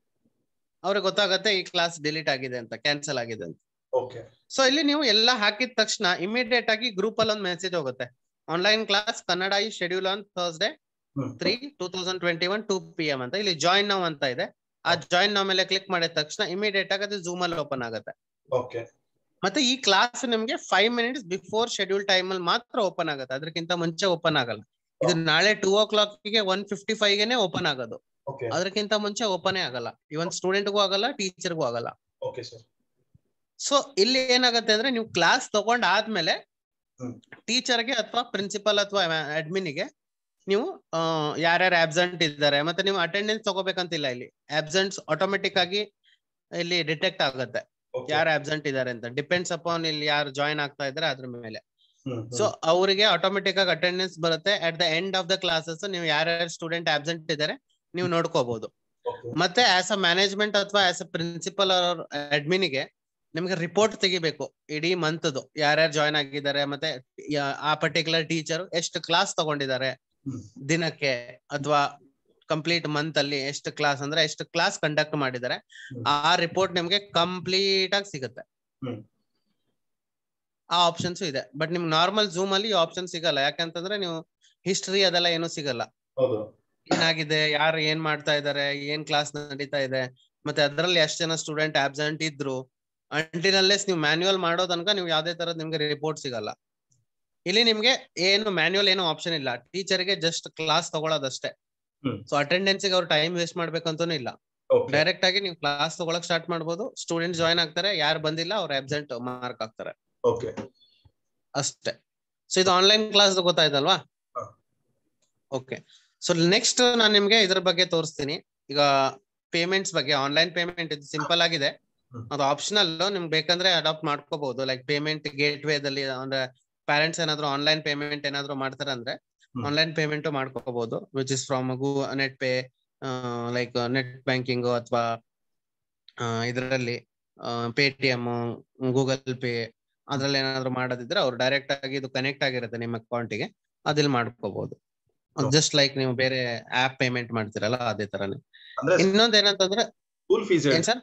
ಅವ್ರಿಗೆ ಗೊತ್ತಾಗತ್ತೆ ಈ ಕ್ಲಾಸ್ ಡಿಲೀಟ್ ಆಗಿದೆ ಅಂತ ಕ್ಯಾನ್ಸಲ್ ಆಗಿದೆ ಅಂತ ಓಕೆ ಸೊ ಇಲ್ಲಿ ನೀವು ಎಲ್ಲ ಹಾಕಿದ ತಕ್ಷಣ ಇಮಿಡಿಯೇಟ್ ಆಗಿ ಗ್ರೂಪ್ ಅಲ್ಲಿ ಒಂದು ಮೆಸೇಜ್ ಹೋಗುತ್ತೆ ಆನ್ಲೈನ್ ಕ್ಲಾಸ್ ಕನ್ನಡ ಈ schedule on Thursday hmm three two thousand twenty one two P M ಅಂತ ಇಲ್ಲಿ ಜಾಯಿನ್ ನೌ ಅಂತ ಇದೆ ಆ ಜಾಯಿನ್ ನೌ ಮೇಲೆ ಕ್ಲಿಕ್ ಮಾಡಿದ ತಕ್ಷಣ ಇಮಿಡಿಯೇಟ್ ಆಗಿ ಅದು ಜೂಮ್ ಅಲ್ಲಿ ಓಪನ್ ಆಗುತ್ತೆ ಓಕೆ ಮತ್ತೆ ಈ ಕ್ಲಾಸ್ ನಿಮ್ಗೆ five minutes before schedule time ಅಲ್ಲಿ ಮಾತ್ರ ಓಪನ್ ಆಗುತ್ತೆ ಅದಕ್ಕಿಂತ ಮುಂಚೆ ಓಪನ್ ಆಗಲ್ಲ ಇದು ನಾಳೆ ಟೂ ಓ ಕ್ಲಾಕ್ ಗೆ ಒನ್ ಫಿಫ್ಟಿ ಫೈವ್ ಗೆನೆ ಓಪನ್ ಆಗೋದು ಓಕೆ ಅದಕ್ಕಿಂತ ಮುಂಚೆ ಓಪನೇ ಆಗಲ್ಲ ಇವನ್ ಸ್ಟೂಡೆಂಟ್ಗೂ ಆಗಲ್ಲ ಟೀಚರ್ಗೂ ಆಗಲ್ಲ ಓಕೆ ಸರ್ ಸೊ ಇಲ್ಲಿ ಏನಾಗುತ್ತೆ ಅಂದ್ರೆ ನೀವು ಕ್ಲಾಸ್ ತಗೊಂಡ್ ಆದ್ಮೇಲೆ ಹ್ಮ್. ಟೀಚರ್ಗೆ ಅಥವಾ ಪ್ರಿನ್ಸಿಪಲ್ ಅಥವಾ ಅಡ್ಮಿನ್ಗೆ ನೀವು ಯಾರ್ಯಾರು ಆಬ್ಸೆಂಟ್ ಇದ್ದಾರೆ ಮತ್ತೆ ನೀವು ಅಟೆಂಡೆನ್ಸ್ ತಗೋಬೇಕಂತಿಲ್ಲ ಇಲ್ಲಿ ಆಬ್ಸೆಂಟ್ಸ್ ಆಟೋಮೆಟಿಕ್ ಆಗಿ ಇಲ್ಲಿ ಡಿಟೆಕ್ಟ್ ಆಗುತ್ತೆ ಓಕೆ ಯಾರು ಆಬ್ಸೆಂಟ್ ಇದ್ದಾರೆ ಅಂತ ಡಿಪೆಂಡ್ಸ್ ಅಪಾನ್ ಇಲ್ಲಿ ಯಾರು ಜಾಯಿನ್ ಆಗ್ತಾ ಇದ್ದಾರೆ ಅದ್ರ ಮೇಲೆ ಹ್ಮ್ ಸೊ ಅವರಿಗೆ ಆಟೋಮೆಟಿಕ್ ಆಗಿ ಅಟೆಂಡೆನ್ಸ್ ಬರುತ್ತೆ at the end of the classes ನೀವು ಯಾರ್ಯಾರು ಸ್ಟೂಡೆಂಟ್ ಆಬ್ಸೆಂಟ್ ಇದ್ದಾರೆ ನೀವು ನೋಡ್ಕೋಬಹುದು ಓಕೆ ಮತ್ತೆ ಆಸ್ ಅ ಮ್ಯಾನೇಜ್ಮೆಂಟ್ ಅಥವಾ ಆಸ್ ಅ ಪ್ರಿನ್ಸಿಪಲ್ ಅವ್ರ admin ಗೆ ನಿಮ್ಗೆ ರಿಪೋರ್ಟ್ ತೆಗಿಬೇಕು ಇಡೀ ಮಂತ್ದು ಯಾರ್ಯಾರು ಜಾಯ್ನ್ ಆಗಿದ್ದಾರೆ ಮತ್ತೆ ಯಾ- ಆ ಪರ್ಟಿಕ್ಯುಲರ್ ಟೀಚರ್ ಎಷ್ಟು ಕ್ಲಾಸ್ ತಗೊಂಡಿದ್ದಾರೆ ಹ್ಮ್. ದಿನಕ್ಕೆ ಅಥವಾ ಕಂಪ್ಲೀಟ್ ಮಂತ್ ಅಲ್ಲಿ ಎಷ್ಟು ಕ್ಲಾಸ್ ಅಂದ್ರೆ ಎಷ್ಟು ಕ್ಲಾಸ್ ಕಂಡಕ್ಟ್ ಮಾಡಿದ್ದಾರೆ ಹ್ಮ್. ಆ ರಿಪೋರ್ಟ್ ನಿಮ್ಗೆ ಕಂಪ್ಲೀಟ್ ಆಗಿ ಸಿಗುತ್ತೆ ಹ್ಮ್. ಆ ಆಪ್ಷನ್ಸ್ ಇದೆ ಬಟ್ ನಿಮ್ಗೆ ನಾರ್ಮಲ್ ಜೂಮ್ ಅಲ್ಲಿ ಆಪ್ಷನ್ ಸಿಗಲ್ಲ ಯಾಕಂತಂದ್ರೆ ನೀವು ಹಿಸ್ಟ್ರಿ ಅದೆಲ್ಲ ಏನು ಸಿಗಲ್ಲ ಹೌದು ಏನಾಗಿದೆ ಯಾರು ಏನ್ ಮಾಡ್ತಾ ಇದಾರೆ ಏನ್ ಕ್ಲಾಸ್ ನಡೀತಾ ಇದೆ ಮತ್ತೆ ಅದ್ರಲ್ಲಿ ಎಷ್ಟ್ ಜನ ಸ್ಟೂಡೆಂಟ್ ಆಬ್ಸೆಂಟ್ ಇದ್ರು ಅಂಟಿನಲ್ಲೆಸ್ ನೀವು ಮ್ಯಾನ್ಯುವಲ್ ಮಾಡೋ ತನಕ ನೀವು ಯಾವ್ದೇ ತರದ್ ನಿಮ್ಗೆ ರಿಪೋರ್ಟ್ ಸಿಗಲ್ಲ ಇಲ್ಲಿ ನಿಮ್ಗೆ ಏನು ಮ್ಯಾನ್ಯುವಲ್ ಏನು ಆಪ್ಷನ್ ಇಲ್ಲ ಟೀಚರ್ಗೆ ಜಸ್ಟ್ ಕ್ಲಾಸ್ ತಗೊಳ್ಳೋದಷ್ಟೇ ಹ್ಮ್. ಸೊ ಅಟೆಂಡೆನ್ಸ್ ಅವ್ರು ಟೈಮ್ ವೇಸ್ಟ್ ಮಾಡ್ಬೇಕಂತನೂ ಇಲ್ಲ ಓಕೆ ಡೈರೆಕ್ಟ್ ಆಗಿ ನೀವು ಕ್ಲಾಸ್ ತಗೊಳಕ್ ಸ್ಟಾರ್ಟ್ ಮಾಡ್ಬೋದು ಸ್ಟೂಡೆಂಟ್ ಜಾಯ್ನ್ ಆಗ್ತಾರೆ ಯಾರು ಬಂದಿಲ್ಲ ಅವ್ರು ಅಬ್ಸೆಂಟ್ ಮಾರ್ಕ್ ಆಗ್ತಾರೆ ಓಕೆ ಅಷ್ಟೇ ಸೊ ಇದು ಆನ್ಲೈನ್ ಕ್ಲಾಸ್ ಗೊತ್ತಾಯ್ತಲ್ವಾ ಹಾ. ಓಕೆ ಸೊ ನೆಕ್ಸ್ಟ್ ನಾನು ನಿಮ್ಗೆ ಇದ್ರ ಬಗ್ಗೆ ತೋರಿಸ್ತೀನಿ ಈಗ ಪೇಮೆಂಟ್ಸ್ ಬಗ್ಗೆ ಆನ್ಲೈನ್ ಪೇಮೆಂಟ್ ಇದು ಸಿಂಪಲ್ ಆಗಿದೆ ಹ್ಮ್. ಅದು ಆಪ್ಷನಲ್ ನಿಮ್ಗೆ ಬೇಕಂದ್ರೆ ಅಡಾಪ್ಟ್ ಮಾಡ್ಕೋಬಹುದು ಲೈಕ್ ಪೇಮೆಂಟ್ ಗೇಟ್ ವೇದಲ್ಲಿ ಅಂದ್ರೆ ಪೇರೆಂಟ್ಸ್ ಏನಾದ್ರು ಆನ್ಲೈನ್ ಪೇಮೆಂಟ್ ಏನಾದ್ರು ಮಾಡ್ತಾರೆ ಅಂದ್ರೆ ಹ್ಮ್. ಆನ್ಲೈನ್ ಪೇಮೆಂಟ್ ಮಾಡ್ಕೋಬಹುದು ವಿಚ್ ಇಸ್ ಫ್ರಮ್ ಗೂ net pay like net banking ಅಥವಾ ಇದರಲ್ಲಿ ಪೇಟಿಎಂ ಗೂಗಲ್ ಪೇ ಅದ್ರಲ್ಲಿ ಏನಾದ್ರು ಮಾಡೋದಿದ್ರೆ ಅವ್ರು ಡೈರೆಕ್ಟ್ ಆಗಿ ಇದು ಕನೆಕ್ಟ್ ಆಗಿರುತ್ತೆ ನಿಮ್ಮ ಅಕೌಂಟಿಗೆ ಅದಿಲ್ಲಿ ಮಾಡ್ಕೋಬಹುದು Okay. ಜಸ್ಟ್ ಲೈಕ್ ನೀವು ಬೇರೆ ಆಪ್ ಪೇಮೆಂಟ್ ಮಾಡ್ತೀರಲ್ಲ ಅದೇ ತರನೇ ಅಂದ್ರೆ ಇನ್ನೊಂದ್ ಏನಂತಂದ್ರೆ ಸ್ಕೂಲ್ ಫೀಸ್ ಏನ್ ಸರ್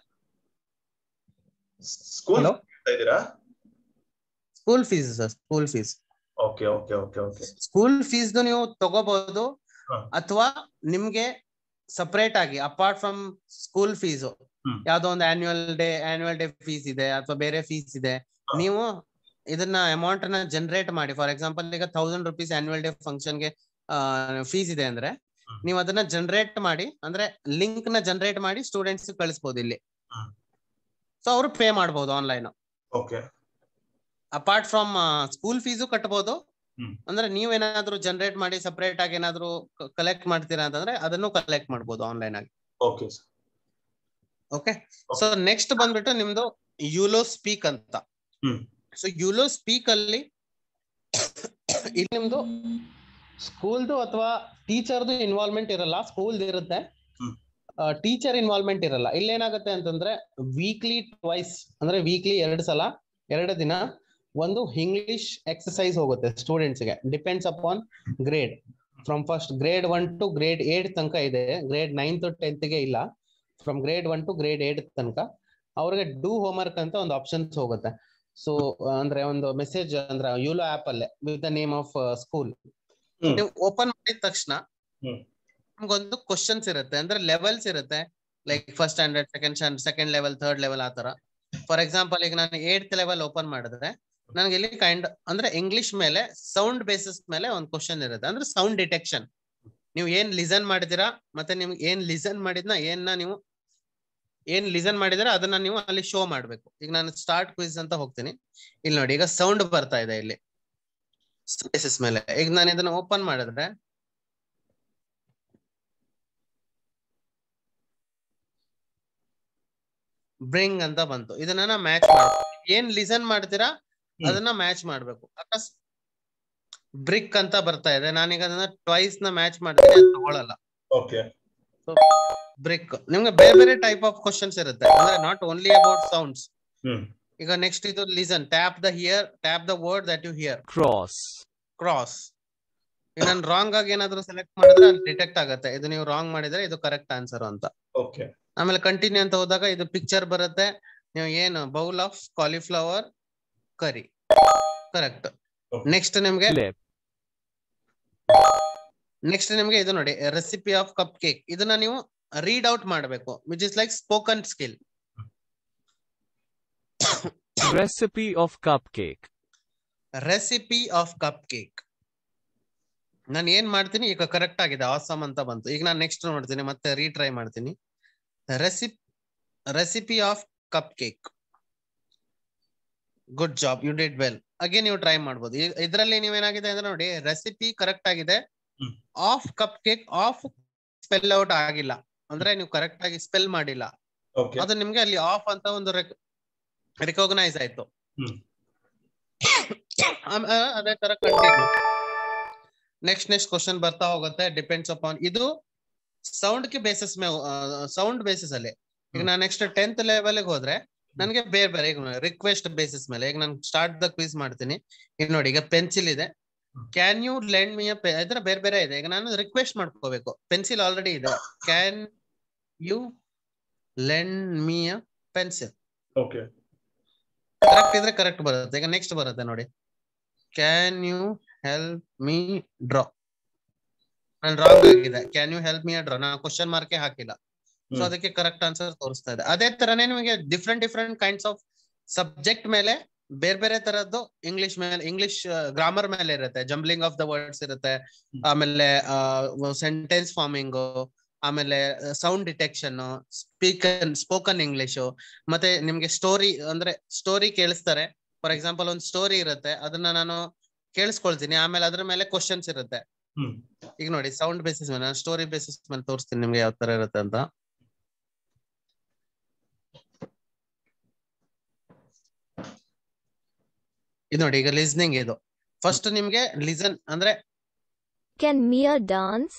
ಸ್ಕೂಲ್ Hello? ಇದ್ದೀರಾ school fees sir school fees okay okay okay okay school fees ನೀವು ತಗೋಬಹುದು ಹಾ. ಅಥವಾ ನಿಮ್ಗೆ ಸಪರೇಟ್ ಆಗಿ apart from school fees hmm. ಯಾವ್ದೋ ಒಂದು annual day annual day fees ಇದೆ ಅಥವಾ ಬೇರೆ ಫೀಸ್ ಇದೆ ಹಾ. ನೀವು ಇದನ್ನ ಅಮೌಂಟ್ ಅನ್ನ ಜನರೇಟ್ ಮಾಡಿ ಫಾರ್ ಎಕ್ಸಾಂಪಲ್ ಈಗ thousand rupees annual day function ಗೆ ಫೀಸ್ ಇದೆ ಅಂದ್ರೆ ಹ್ಮ್. ನೀವು ಅದನ್ನ ಜನರೇಟ್ ಮಾಡಿ ಅಂದ್ರೆ ಲಿಂಕ್ ನ ಜನರೇಟ್ ಮಾಡಿ ಸ್ಟೂಡೆಂಟ್ಸ್ ಕಳಿಸಬಹುದು ಇಲ್ಲಿ ಹ್ಮ್. ಸೊ ಅವರು ಪೇ ಮಾಡಬಹುದು online okay apart from school fees ಕಟ್ಟಬಹುದು ಹ್ಮ್. ಅಂದ್ರೆ ನೀವೇನಾದ್ರೂ ಜನರೇಟ್ ಮಾಡಿ ಸಪರೇಟ್ ಆಗಿ ಏನಾದ್ರು ಕಲೆಕ್ಟ್ ಮಾಡ್ತೀರಾ ಅಂತಂದ್ರೆ ಅದನ್ನು ಕಲೆಕ್ಟ್ ಮಾಡಬಹುದು ಆನ್ಲೈನ್ ಆಗಿ ಓಕೆ ಓಕೆ ಸೊ ನೆಕ್ಸ್ಟ್ ಬಂದ್ಬಿಟ್ಟು ನಿಮ್ದು ಯುಲೋ ಸ್ಪೀಕ್ ಅಂತ ಹ್ಮ್. ಸೊ ಯುಲೋ ಸ್ಪೀಕ್ ಅಲ್ಲಿ ಇಲ್ಲಿ ನಿಮ್ದು ಸ್ಕೂಲ್ದು ಅಥವಾ ಟೀಚರ್ದು ಇನ್ವಾಲ್ವ್ಮೆಂಟ್ ಇರಲ್ಲ ಸ್ಕೂಲ್ದು ಇರುತ್ತೆ ಹ್ಮ್. ಟೀಚರ್ ಇನ್ವಾಲ್ವ್ಮೆಂಟ್ ಇರಲ್ಲ ಇಲ್ಲೇನಾಗುತ್ತೆ ಅಂತಂದ್ರೆ ವೀಕ್ಲಿ ಟ್ವೈಸ್ ಅಂದ್ರೆ ವೀಕ್ಲಿ ಎರಡು ಸಲ ಎರಡು ದಿನ ಒಂದು ಇಂಗ್ಲಿಷ್ ಎಕ್ಸಸೈಸ್ ಹೋಗುತ್ತೆ ಸ್ಟೂಡೆಂಟ್ಸ್ ಗೆ depends upon grade from first grade one to grade eight ತನಕ ಇದೆ ಗ್ರೇಡ್ ನೈನ್ತ್ ಟೆಂತ್ ಗೆ ಇಲ್ಲ from grade one to grade eight ತನಕ ಅವ್ರಿಗೆ ಡೂ ಹೋಮ್ವರ್ಕ್ ಅಂತ ಒಂದು ಆಪ್ಷನ್ಸ್ ಹೋಗುತ್ತೆ ಸೊ ಅಂದ್ರೆ ಒಂದು ಮೆಸೇಜ್ ಅಂದ್ರೆ ಯುಲೋ ಆಪ್ ಅಲ್ಲೇ with the name of school hmm. ನೀವು ಓಪನ್ ಮಾಡಿದ ತಕ್ಷಣ ಹ್ಮ್. ನಿಮ್ಗೊಂದು ಕ್ವಶನ್ಸ್ ಇರುತ್ತೆ ಅಂದ್ರೆ ಲೆವೆಲ್ಸ್ ಇರುತ್ತೆ like first standard second standard second level third level ಆ ತರ ಫಾರ್ ಎಕ್ಸಾಂಪಲ್ ಈಗ ನಾನು ಏಟ್ ಲೆವೆಲ್ ಓಪನ್ ಮಾಡಿದ್ರೆ ನನಗೆ ಇಲ್ಲಿ ಕೈಂಡ್ ಅಂದ್ರೆ ಇಂಗ್ಲಿಷ್ ಮೇಲೆ ಸೌಂಡ್ ಬೇಸಿಸ್ ಮೇಲೆ ಒಂದು ಕ್ವಶನ್ ಇರುತ್ತೆ ಅಂದ್ರೆ ಸೌಂಡ್ ಡಿಟೆಕ್ಷನ್ ನೀವು ಏನ್ ಲಿಸನ್ ಮಾಡಿದಿರಾ ಮತ್ತೆ ನಿಮ್ಗೆ ಏನ್ ಲಿಸನ್ ಮಾಡಿದ್ನ ಏನ್ನ ನೀವು ಏನ್ ಲಿಸನ್ ಮಾಡಿದ್ರೆ ಅದನ್ನ ನೀವು ಅಲ್ಲಿ ಶೋ ಮಾಡ್ಬೇಕು ಈಗ ನಾನು ಸ್ಟಾರ್ಟ್ ಕ್ವಿಸ್ ಅಂತ ಹೋಗ್ತೀನಿ ಇಲ್ಲಿ ನೋಡಿ ಈಗ ಸೌಂಡ್ ಬರ್ತಾ ಇದೆ ಇಲ್ಲಿ ಬೇಸಿಸ್ ಮೇಲೆ ಈಗ ನಾನು ಇದನ್ನ ಓಪನ್ ಮಾಡಿದ್ರೆ ಬ್ರಿಂಗ್ ಅಂತ ಬಂತು ಇದನ್ನ ಮ್ಯಾಚ್ ಮಾಡ್ಬೇಕು ಏನ್ ಲಿಸನ್ ಮಾಡ್ತೀರಾ ಹ್ಮ್. ಅದನ್ನ ಮ್ಯಾಚ್ ಮಾಡ್ಬೇಕು ಅಕಸ್ ಬ್ರಿಕ್ ಅಂತ ಬರ್ತಾ ಇದೆ ನಾನೀಗ ಅದನ್ನ ಟ್ವೈಸ್ ನ ಮ್ಯಾಚ್ ಮಾಡ್ತೀನಿ ಅದು ತಗೊಳಲ್ಲ ಓಕೆ ಬ್ರಿಕ್ ನಿಮ್ಗೆ ಬೇರೆ ಬೇರೆ ಟೈಪ್ ಆಫ್ ಕ್ವಶನ್ಸ್ ಇರುತ್ತೆ ಅಂದ್ರೆ not only about sounds hmm ಈಗ ನೆಕ್ಸ್ಟ್ ಇದು listen tap the here tap the word that you hear cross, cross ಈಗ ನಾನು ರಾಂಗ್ ಆಗಿ ಏನಾದ್ರು ಸೆಲೆಕ್ಟ್ ಮಾಡಿದ್ರೆ ಅಲ್ಲಿ ಡಿಟೆಕ್ಟ್ ಆಗುತ್ತೆ ಇದು ನೀವು ರಾಂಗ್ ಮಾಡಿದ್ರೆ ಇದು ಕರೆಕ್ಟ್ ಆನ್ಸರ್ ಅಂತ ಓಕೆ ಆಮೇಲೆ ಕಂಟಿನ್ಯೂ ಅಂತ ಹೋದಾಗ ಇದು ಪಿಕ್ಚರ್ ಬರುತ್ತೆ ನೀವು ಏನು bowl of cauliflower curry correct Okay. Next ನಿಮ್ಗೆ clip, ನೆಕ್ಸ್ಟ್ ನಿಮ್ಗೆ ಇದು ನೋಡಿ ರೆಸಿಪಿ ಆಫ್ ಕಪ್ ಕೇಕ್ ಇದನ್ನ ನೀವು ರೀಡ್ ಔಟ್ ಮಾಡಬೇಕು which is like spoken skill recipe of cupcake, recipe of cupcake ನಾನು ಏನ್ ಮಾಡ್ತೀನಿ ಈಗ ಕರೆಕ್ಟ್ ಆಗಿದೆ ಆಸಮ್ ಅಂತ ಬಂತು ಈಗ ನಾನು ನೆಕ್ಸ್ಟ್ ನೋಡ್ತೀನಿ ಮತ್ತೆ ರೀಟ್ರೈ ಮಾಡ್ತೀನಿ recipe recipe of cupcake good job you did well again ನೀವು ಟ್ರೈ ಮಾಡ್ಬೋದು ಇದರಲ್ಲಿ ನೀವೇನಾಗಿದೆ ಅಂದ್ರೆ ನೋಡಿ ರೆಸಿಪಿ ಕರೆಕ್ಟ್ ಆಗಿದೆ hmm. Of cupcake of spell out ಆಗಿಲ್ಲ ಅಂದ್ರೆ ನೀವು ಕರೆಕ್ಟ್ ಆಗಿ ಸ್ಪೆಲ್ ಮಾಡಿಲ್ಲ ಓಕೆ ಅದು ನಿಮ್ಗೆ ಅಲ್ಲಿ ಆಫ್ ಅಂತ ಒಂದು ರಿಕಾಗ್ನೈಸ್ ಆಯ್ತು ಹ್ಮ್. ಆಮ್- ಆ, ಅದೇ ತರ ಕಂಟಿನ್ಯೂ ನೆಕ್ಸ್ಟ್ ನೆಕ್ಸ್ಟ್ ಕ್ವಶನ್ ಬರ್ತಾ ಹೋಗುತ್ತೆ ಡಿಪೆಂಡ್ಸ್ ಅಪಾನ್ ಇದು ಸೌಂಡ್ ಗೆ ಬೇಸಿಸ್ ಮೇ ಸೌಂಡ್ ಬೇಸಿಸ್ ಅಲ್ಲಿ ಈಗ ಹ್ಮ್. ನಾನು ನೆಕ್ಸ್ಟ್ ಟೆಂತ್ ಲೆವೆಲ್ ಹೋದ್ರೆ ನನಗೆ ಬೇರೆ ಬೇರೆ ಈಗ ರಿಕ್ವೆಸ್ಟ್ ಬೇಸಿಸ್ ಮೇಲೆ ಈಗ ನಾನು ಸ್ಟಾರ್ಟ್ ದ ಕ್ವಿಸ್ ಮಾಡ್ತೀನಿ ಈಗ ನೋಡಿ ಈಗ ಪೆನ್ಸಿಲ್ ಇದೆ hmm. Can you lend me ಇದ್ರ ಬೇರೆ ಬೇರೆ ಇದೆ ಈಗ ನಾನು ರಿಕ್ವೆಸ್ಟ್ ಮಾಡ್ಕೋಬೇಕು ಪೆನ್ಸಿಲ್ ಆಲ್ರೆಡಿ ಇದೆ can you lend me a pencil okay correct ಇದ್ರೆ ಕರೆಕ್ಟ್ ಬರುತ್ತೆ ಈಗ ನೆಕ್ಸ್ಟ್ ಬರುತ್ತೆ ನೋಡಿ can you help me draw ನಾನು ರಾಂಗ್ ಆಗಿದೆ can you help me draw ನಾ ಕ್ವಶನ್ ಮಾರ್ಕೆ ಹಾಕಿಲ್ಲ ಸೊ ಹ್ಮ್. ಅದಕ್ಕೆ ಕರೆಕ್ಟ್ ಆನ್ಸರ್ ತೋರಿಸ್ತಾ ಇದೆ ಅದೇ ತರನೇ ನಿಮಗೆ different different kinds of subject ಮೇಲೆ ಬೇರೆ ಬೇರೆ ತರದ್ದು ಇಂಗ್ಲಿಷ್ ಮೇಲೆ ಇಂಗ್ಲಿಷ್ ಗ್ರಾಮರ್ ಮೇಲೆ ಇರುತ್ತೆ ಜಂಬ್ಲಿಂಗ್ ಆಫ್ ದ ವರ್ಡ್ಸ್ ಇರುತ್ತೆ ಹ್ಮ್. ಆಮೇಲೆ ಸೆಂಟೆನ್ಸ್ ಫಾರ್ಮಿಂಗ್ ಆಮೇಲೆ sound detection spoken spoken English ಮತ್ತೆ ನಿಮ್ಗೆ ಸ್ಟೋರಿ ಅಂದ್ರೆ ಸ್ಟೋರಿ ಕೇಳಿಸ್ತಾರೆ ಫಾರ್ ಎಕ್ಸಾಂಪಲ್ ಒಂದು ಸ್ಟೋರಿ ಇರುತ್ತೆ ಅದನ್ನ ನಾನು ಕೇಳಿಸ್ಕೊಳ್ತೀನಿ ಆಮೇಲೆ ಅದ್ರ ಮೇಲೆ ಕ್ವಶನ್ಸ್ ಇರುತ್ತೆ ಹ್ಮ್ ಈಗ ನೋಡಿ ಸೌಂಡ್ ಬೇಸಿಸ್ ಮೇಲೆ ಸ್ಟೋರಿ ಬೇಸಿಸ್ ಮೇಲೆ ತೋರಿಸ್ತೀನಿ ನಿಮ್ಗೆ ಯಾವ ತರ ಇರುತ್ತೆ ಅಂತ ಇದು ನೋಡಿ ಈಗ ಲಿಸ್ನಿಂಗ್ ಇದು ಫಸ್ಟ್ ನಿಮ್ಗೆ ಲಿಸನ್ ಅಂದ್ರೆ Can Mia dance?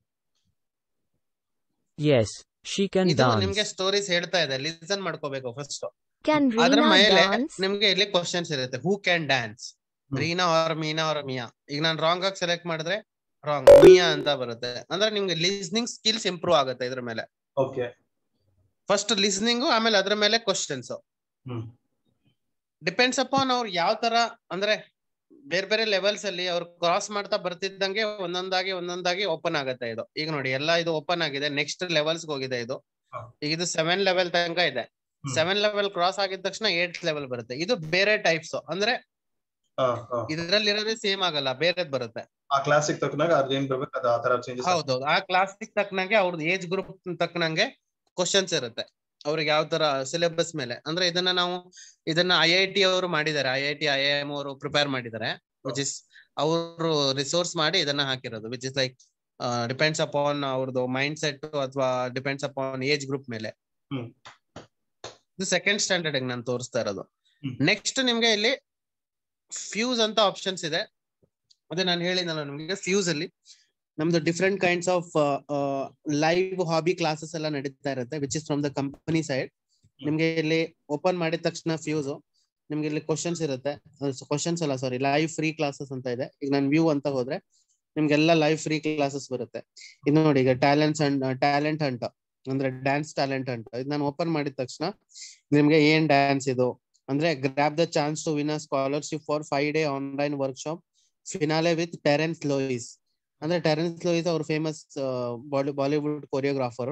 Yes, she can ಇದು dance. ನಿಮ್ಗೆ ಸ್ಟೋರೀಸ್ ಹೇಳ್ತಾ ಇದೆ ಲಿಸನ್ ಮಾಡ್ಕೋಬೇಕು ಫಸ್ಟ್ Can ಅದ್ರ Reena ಮೇಲೆ dance? ನಿಮ್ಗೆ ಇಲ್ಲಿ ಕ್ವಶನ್ಸ್ ಇರುತ್ತೆ who can dance hmm. Reena or Meena or Mia ಈಗ ನಾನು ರಾಂಗ್ ಆಗಿ ಸೆಲೆಕ್ಟ್ ಮಾಡಿದ್ರೆ ರಾಂಗ್ ಮಿಯಾ ಅಂತ ಬರುತ್ತೆ ಅಂದ್ರೆ ನಿಮ್ಗೆ ಲಿಸ್ನಿಂಗ್ ಸ್ಕಿಲ್ಸ್ ಇಂಪ್ರೂವ್ ಆಗುತ್ತೆ ಇದ್ರ ಮೇಲೆ ಓಕೆ ಫಸ್ಟ್ ಲಿಸ್ನಿಂಗ್ ಆಮೇಲೆ ಅದ್ರ ಮೇಲೆ ಕ್ವಶನ್ಸ್ ಹ್ಮ್ ಡಿಪೆಂಡ್ಸ್ ಅಪಾನ್ ಅವ್ರು ಯಾವ ತರ ಅಂದ್ರೆ ಬೇರೆ ಬೇರೆ ಲೆವೆಲ್ಸ್ ಅಲ್ಲಿ ಅವ್ರು ಕ್ರಾಸ್ ಮಾಡ್ತಾ ಬರ್ತಿದ್ದಂಗೆ ಒಂದೊಂದಾಗಿ ಒಂದೊಂದಾಗಿ ಓಪನ್ ಆಗುತ್ತೆ ಇದು ಈಗ ನೋಡಿ ಎಲ್ಲ ಇದು ಓಪನ್ ಆಗಿದೆ ನೆಕ್ಸ್ಟ್ ಲೆವೆಲ್ಸ್ ಹೋಗಿದೆ ಇದು ಹಾ. ಈಗ ಇದು ಸೆವೆನ್ ಲೆವೆಲ್ ತನಕ ಇದೆ ಹ್ಮ್. ಸೆವೆನ್ ಲೆವೆಲ್ ಕ್ರಾಸ್ ಆಗಿದ ತಕ್ಷಣ ಏಟ್ ಲೆವೆಲ್ ಬರುತ್ತೆ ಇದು ಬೇರೆ ಟೈಪ್ಸ್ ಅಂದ್ರೆ ಹಾ ಹಾ ಇದ್ರಲ್ಲಿ ಇರೋದೇ ಸೇಮ್ ಆಗಲ್ಲ ಬೇರೆದ್ ಬರುತ್ತೆ ಆ ಕ್ಲಾಸಿಗೆ ತಕ್ಕನಾಗ ಅದ್ ಏನ್ ಬರ್ಬೇಕು ಅದು ಆ ತರ ಚೇಂಜಸ್ ಹೌದು ಆ ಕ್ಲಾಸಿಗೆ ತಕ್ಕನಂಗೆ ಅವ್ರದ್ದು ಏಜ್ ಗ್ರೂಪ್ ತಕ್ಕನಂಗೆ ಕ್ವಶನ್ಸ್ ಇರುತ್ತೆ ಅವ್ರಿಗೆ ಯಾವ ತರ ಸಿಲೆಬಸ್ ಮೇಲೆ ಅಂದ್ರೆ ಇದನ್ನ ನಾವು ಇದನ್ನ ಐ ಐ ಟಿ ಅವರು ಮಾಡಿದ್ದಾರೆ I I T I M ಅವರು ಪ್ರಿಪೇರ್ ಮಾಡಿದ್ದಾರೆ ವಿಚ್ ಇಸ್ ಅವರು ರಿಸೋರ್ಸ್ ಮಾಡಿ ಇದನ್ನ ಹಾಕಿರೋದು which is like depends upon ಅವ್ರದ್ದು ಮೈಂಡ್ ಸೆಟ್ ಅಥವಾ ಡಿಪೆಂಡ್ಸ್ ಅಪಾನ್ ಏಜ್ ಗ್ರೂಪ್ ಮೇಲೆ ಹ್ಮ್. ಇದು ಸೆಕೆಂಡ್ ಸ್ಟ್ಯಾಂಡರ್ಡ್ ನಾನು ತೋರಿಸ್ತಾ ಇರೋದು ಹ್ಮ್. ನೆಕ್ಸ್ಟ್ ನಿಮ್ಗೆ ಇಲ್ಲಿ ಫ್ಯೂಸ್ ಅಂತ ಆಪ್ಷನ್ಸ್ ಇದೆ ಅದೇ ನಾನು ಹೇಳಿದ್ನಲ್ಲ ನಿಮ್ಗೆ ಫ್ಯೂಸ್ ಅಲ್ಲಿ ನಮ್ದು different kinds of live hobby classes ಎಲ್ಲ ನಡೀತಾ ಇರುತ್ತೆ which is from the company side ನಿಮ್ಗೆ ಇಲ್ಲಿ ಓಪನ್ ಮಾಡಿದ ತಕ್ಷಣ ಫ್ಯೂಸ್ ನಿಮ್ಗೆ ಇಲ್ಲಿ ಕ್ವಶನ್ಸ್ ಇರುತ್ತೆ ಕ್ವಶನ್ಸ್ ಅಲ್ಲ ಸಾರಿ ಲೈವ್ ಫ್ರೀ ಕ್ಲಾಸಸ್ ಅಂತ ಇದೆ ಈಗ ನಾನು ವ್ಯೂ ಅಂತ ಹೋದ್ರೆ ನಿಮ್ಗೆಲ್ಲ ಲೈವ್ ಫ್ರೀ ಕ್ಲಾಸಸ್ ಬರುತ್ತೆ ಇದು ನೋಡಿ ಈಗ ಟ್ಯಾಲೆಂಟ್ಸ್ ಅಂಡ್ ಟ್ಯಾಲೆಂಟ್ ಅಂಟ ಅಂದ್ರೆ ಡ್ಯಾನ್ಸ್ ಟ್ಯಾಲೆಂಟ್ ಅಂತ ಇದು ನಾನು ಓಪನ್ ಮಾಡಿದ ತಕ್ಷಣ ನಿಮ್ಗೆ ಏನ್ ಡ್ಯಾನ್ಸ್ ಇದು ಅಂದ್ರೆ grab the chance to win a scholarship for five day online workshop finale with Terence Lewis ಅಂದ್ರೆ ಟೆರೆನ್ಸ್ ಲೋಯಿಸ್ ಅವ್ರ ಫೇಮಸ್ ಬಾಲಿವುಡ್ ಕೊರಿಯೋಗ್ರಾಫರ್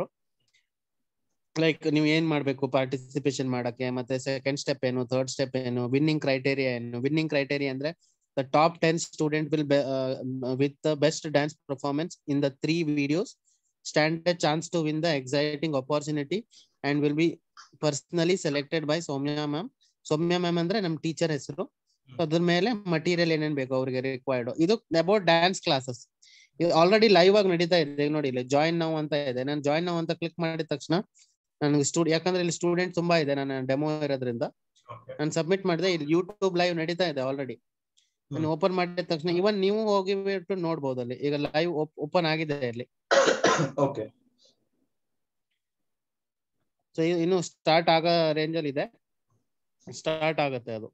ಲೈಕ್ ನೀವು ಏನ್ ಮಾಡ್ಬೇಕು ಪಾರ್ಟಿಸಿಪೇಷನ್ ಮಾಡಕ್ಕೆ ಮತ್ತೆ ಸೆಕೆಂಡ್ ಸ್ಟೆಪ್ ಏನು ಥರ್ಡ್ ಸ್ಟೆಪ್ ಏನು ವಿನ್ನಿಂಗ್ ಕ್ರೈಟೇರಿಯಾ ಏನು ವಿನ್ನಿಂಗ್ ಕ್ರೈಟೇರಿಯಾ ಅಂದ್ರೆ the top ten student will with the best dance performance in the three videos stand a chance to win the exciting opportunity and will be personally selected by Soumya ma'am Soumya ma'am ಅಂದ್ರೆ ನಮ್ ಟೀಚರ್ ಹೆಸರು ಅದ್ರ ಮೇಲೆ ಮಟೀರಿಯಲ್ ಏನೇನ್ ಬೇಕು ಅವ್ರಿಗೆ ರಿಕ್ವೈರ್ಡ್ ಇದು ಅಬೌಟ್ ಡ್ಯಾನ್ಸ್ ಕ್ಲಾಸಸ್ ಇದು ಆಲ್ರೆಡಿ ಲೈವ್ ಆಗಿ ನಡೀತಾ ಇದೆ ಈಗ ನೋಡಿ ಇಲ್ಲಿ ಜಾಯಿನ್ ನಾವು ಅಂತ ಇದೆ ನಾನು ಜಾಯಿನ್ ನಾವು ಅಂತ ಕ್ಲಿಕ್ ಮಾಡಿದ ತಕ್ಷಣ ನನಗೆ ಸ್ಟೂಡ್ ಯಾಕಂದ್ರೆ ಇಲ್ಲಿ ಸ್ಟೂಡೆಂಟ್ ತುಂಬಾ ಇದೆ ನನ್ನ ಡೆಮೋ ಇರೋದ್ರಿಂದ ನಾನು ಸಬ್ಮಿಟ್ ಮಾಡಿದೆ ಇಲ್ಲಿ ಯೂಟ್ಯೂಬ್ ಲೈವ್ ನಡೀತಾ ಇದೆ ಆಲ್ರೆಡಿ ನಾನು ಓಪನ್ ಮಾಡಿದ ತಕ್ಷಣ ಇವನ್ ನೀವು ಹೋಗಿ ಬಿಟ್ಟು ನೋಡ್ಬೋದು ಅಲ್ಲಿ ಈಗ ಲೈವ್ ಓಪನ್ ಆಗಿದೆ ಇಲ್ಲಿ ಓಕೆ ಸೊ ಇನ್ನು ಸ್ಟಾರ್ಟ್ ಆಗೋ ರೇಂಜ್ ಅಲ್ಲಿ ಇದೆ ಸ್ಟಾರ್ಟ್ ಆಗುತ್ತೆ ಅದು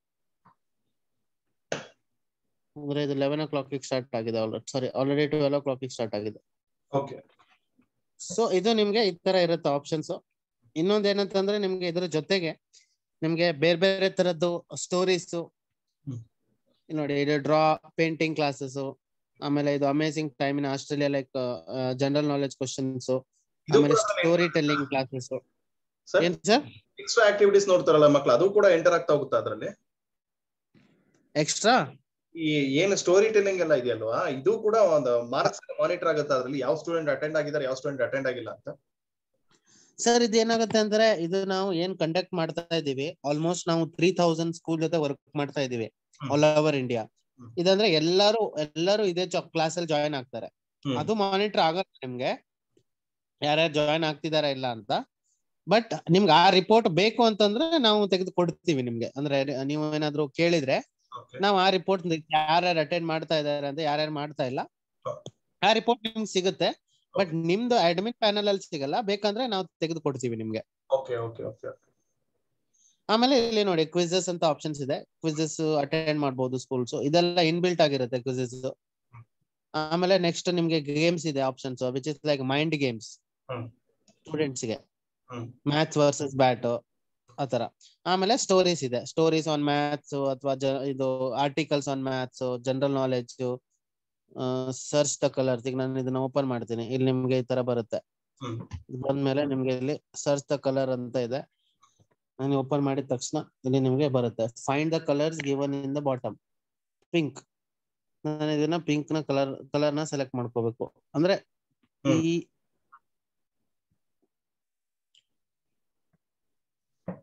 ಅಂದ್ರೆ ಇದು ಲೆವೆನ್ ಓ ಕ್ಲಾಕ್ ಸ್ಟಾರ್ಟ್ ಆಗಿದೆ already sorry already twelve o'clock start ಆಗಿದೆ ಓಕೆ ಸೊ ಇದು ನಿಮ್ಗೆ ಈ ತರ ಇರುತ್ತೆ ಆಪ್ಷನ್ಸ್ ಇನ್ನೊಂದ್ ಏನಂತಂದ್ರೆ ನಿಮ್ಗೆ ಇದ್ರ ಜೊತೆಗೆ ನಿಮ್ಗೆ ಬೇರೆ ಬೇರೆ ತರದ್ದು ಸ್ಟೋರೀಸ್ ಹ್ಮ್. ನೋಡಿ ಇದು ಡ್ರಾ ಪೇಂಟಿಂಗ್ ಕ್ಲಾಸಸ್ ಆಮೇಲೆ ಇದು amazing time in Australia like general knowledge questions ಇದು ಆಮೇಲೆ ಕೂಡ ಸ್ಟೋರಿ ಟೆಲ್ಲಿಂಗ್ ಕ್ಲಾಸಸ್ ಸರ್ ಏನ್ ಸರ್ ಎಕ್ಸ್ಟ್ರಾ ಆಕ್ಟಿವಿಟೀಸ್ ನೋಡ್ತಾರಲ್ಲ ಮಕ್ಳು ಅದು ಕೂಡ ಎಂಟರ್ ಆಗ್ತಾ ಹೋಗುತ್ತಾ ಅದ್ರಲ್ಲಿ ಎಕ್ಸ್ಟ್ರಾ ಈ ಏನು ಸ್ಟೋರಿ ಟೆಲ್ಲಿಂಗ್ ಎಲ್ಲ ಇದೆಯಲ್ವಾ ಇದು ಕೂಡ ಒಂದು ಮಾರ್ಕ್ಸ್ ಮಾನಿಟರ್ ಆಗುತ್ತೆ ಅದ್ರಲ್ಲಿ ಯಾವ ಸ್ಟೂಡೆಂಟ್ ಅಟೆಂಡ್ ಆಗಿದ್ದಾರೆ ಯಾವ ಸ್ಟೂಡೆಂಟ್ ಅಟೆಂಡ್ ಆಗಿಲ್ಲ ಅಂತ ಸರ್ ಇದು ಏನಾಗುತ್ತೆ ಅಂದ್ರೆ ಇದು ನಾವು ಏನ್ ಕಂಡಕ್ಟ್ ಮಾಡ್ತಾ ಇದೀವಿ ಆಲ್ಮೋಸ್ಟ್ ನಾವು ತ್ರೀ ತೌಸಂಡ್ ಸ್ಕೂಲ್ ಜೊತೆ ವರ್ಕ್ ಮಾಡ್ತಾ ಇದೀವಿ hmm. All over India hmm. ಇದಂದ್ರೆ ಎಲ್ಲರೂ ಎಲ್ಲರೂ ಇದೇ ಕ್ಲಾಸ್ ಅಲ್ಲಿ ಜಾಯಿನ್ ಆಗ್ತಾರೆ ಹ್ಮ್. ಅದು ಮಾನಿಟರ್ ಆಗತ್ತೆ ನಿಮ್ಗೆ ಯಾರ್ಯಾರು ಜಾಯಿನ್ ಆಗ್ತಿದಾರ ಇಲ್ಲ ಅಂತ ಬಟ್ ನಿಮ್ಗೆ ಆ ರಿಪೋರ್ಟ್ ಬೇಕು ಅಂತಂದ್ರೆ ನಾವು ತೆಗೆದು ಕೊಡ್ತೀವಿ ನಿಮ್ಗೆ ಅಂದ್ರೆ ನೀವು ಏನಾದ್ರು ಕೇಳಿದ್ರೆ Okay. ನಾವು ಆ ರಿಪೋರ್ಟ್ ಯಾರ್ಯಾರು ಅಟೆಂಡ್ ಮಾಡ್ತಾ ಇದಾರೆ ಅಂತ ಯಾರ್ಯಾರು ಮಾಡ್ತಾ ಇಲ್ಲ ಆ ರಿಪೋರ್ಟ್ ನಿಮ್ಗೆ ಸಿಗುತ್ತೆ ಬಟ್ ನಿಮ್ದು ಅಡ್ಮಿನ್ ಪ್ಯಾನಲ್ ಅಲ್ಲಿ ಸಿಗಲ್ಲ ಬೇಕಂದ್ರೆ ನಾವು ತೆಗೆದು ಕೊಡ್ತೀವಿ ನಿಮ್ಗೆ ಓಕೆ ಓಕೆ ಓಕೆ ಆಮೇಲೆ ಇಲ್ಲಿ ನೋಡಿ ಕ್ವಿಸಸ್ ಅಂತ ಆಪ್ಷನ್ಸ್ ಇದೆ ಕ್ವಿಸಸ್ ಅಟೆಂಡ್ ಮಾಡಬಹುದು ಸ್ಕೂಲ್ಸ್ ಇದೆಲ್ಲ ಇನ್ಬಿಲ್ಟ್ ಆಗಿರುತ್ತೆ ಕ್ವಿಸಸ್ ಆಮೇಲೆ ನೆಕ್ಸ್ಟ್ ನಿಮ್ಗೆ ಗೇಮ್ಸ್ ಇದೆ options which is like mind games hmm. Students ಗೆ ಹ್ಮ್. ಮ್ಯಾಥ್ಸ್ ವರ್ಸಸ್ ಬ್ಯಾಟ್ ಆತರ ಆಮೇಲೆ ಸ್ಟೋರೀಸ್ ಇದೆ ಸ್ಟೋರೀಸ್ ಆನ್ ಮ್ಯಾಥ್ಸ್ ಅಥವಾ ಇದು articles on maths general knowledge search the colours ಈಗ ನಾನು ಇದನ್ನ ಓಪನ್ ಮಾಡ್ತೀನಿ ಇಲ್ಲಿ ನಿಮ್ಗೆ ಈ ತರ ಬರುತ್ತೆ ಹ್ಮ್. ಇದು ಬಂದ್ಮೇಲೆ ನಿಮ್ಗೆ ಇಲ್ಲಿ ಸರ್ಚ್ ದ ಕಲರ್ ಅಂತ ಇದೆ ನಾನು ಓಪನ್ ಮಾಡಿದ ತಕ್ಷಣ ಇಲ್ಲಿ ನಿಮ್ಗೆ ಬರುತ್ತೆ find the colours given in the bottom pink ನಾನು ಇದನ್ನ ಪಿಂಕ್ ನ ಕಲರ್ ಕಲರ್ ನ ಸೆಲೆಕ್ಟ್ ಮಾಡ್ಕೋಬೇಕು ಅಂದ್ರೆ ಹ್ಮ್. ಈ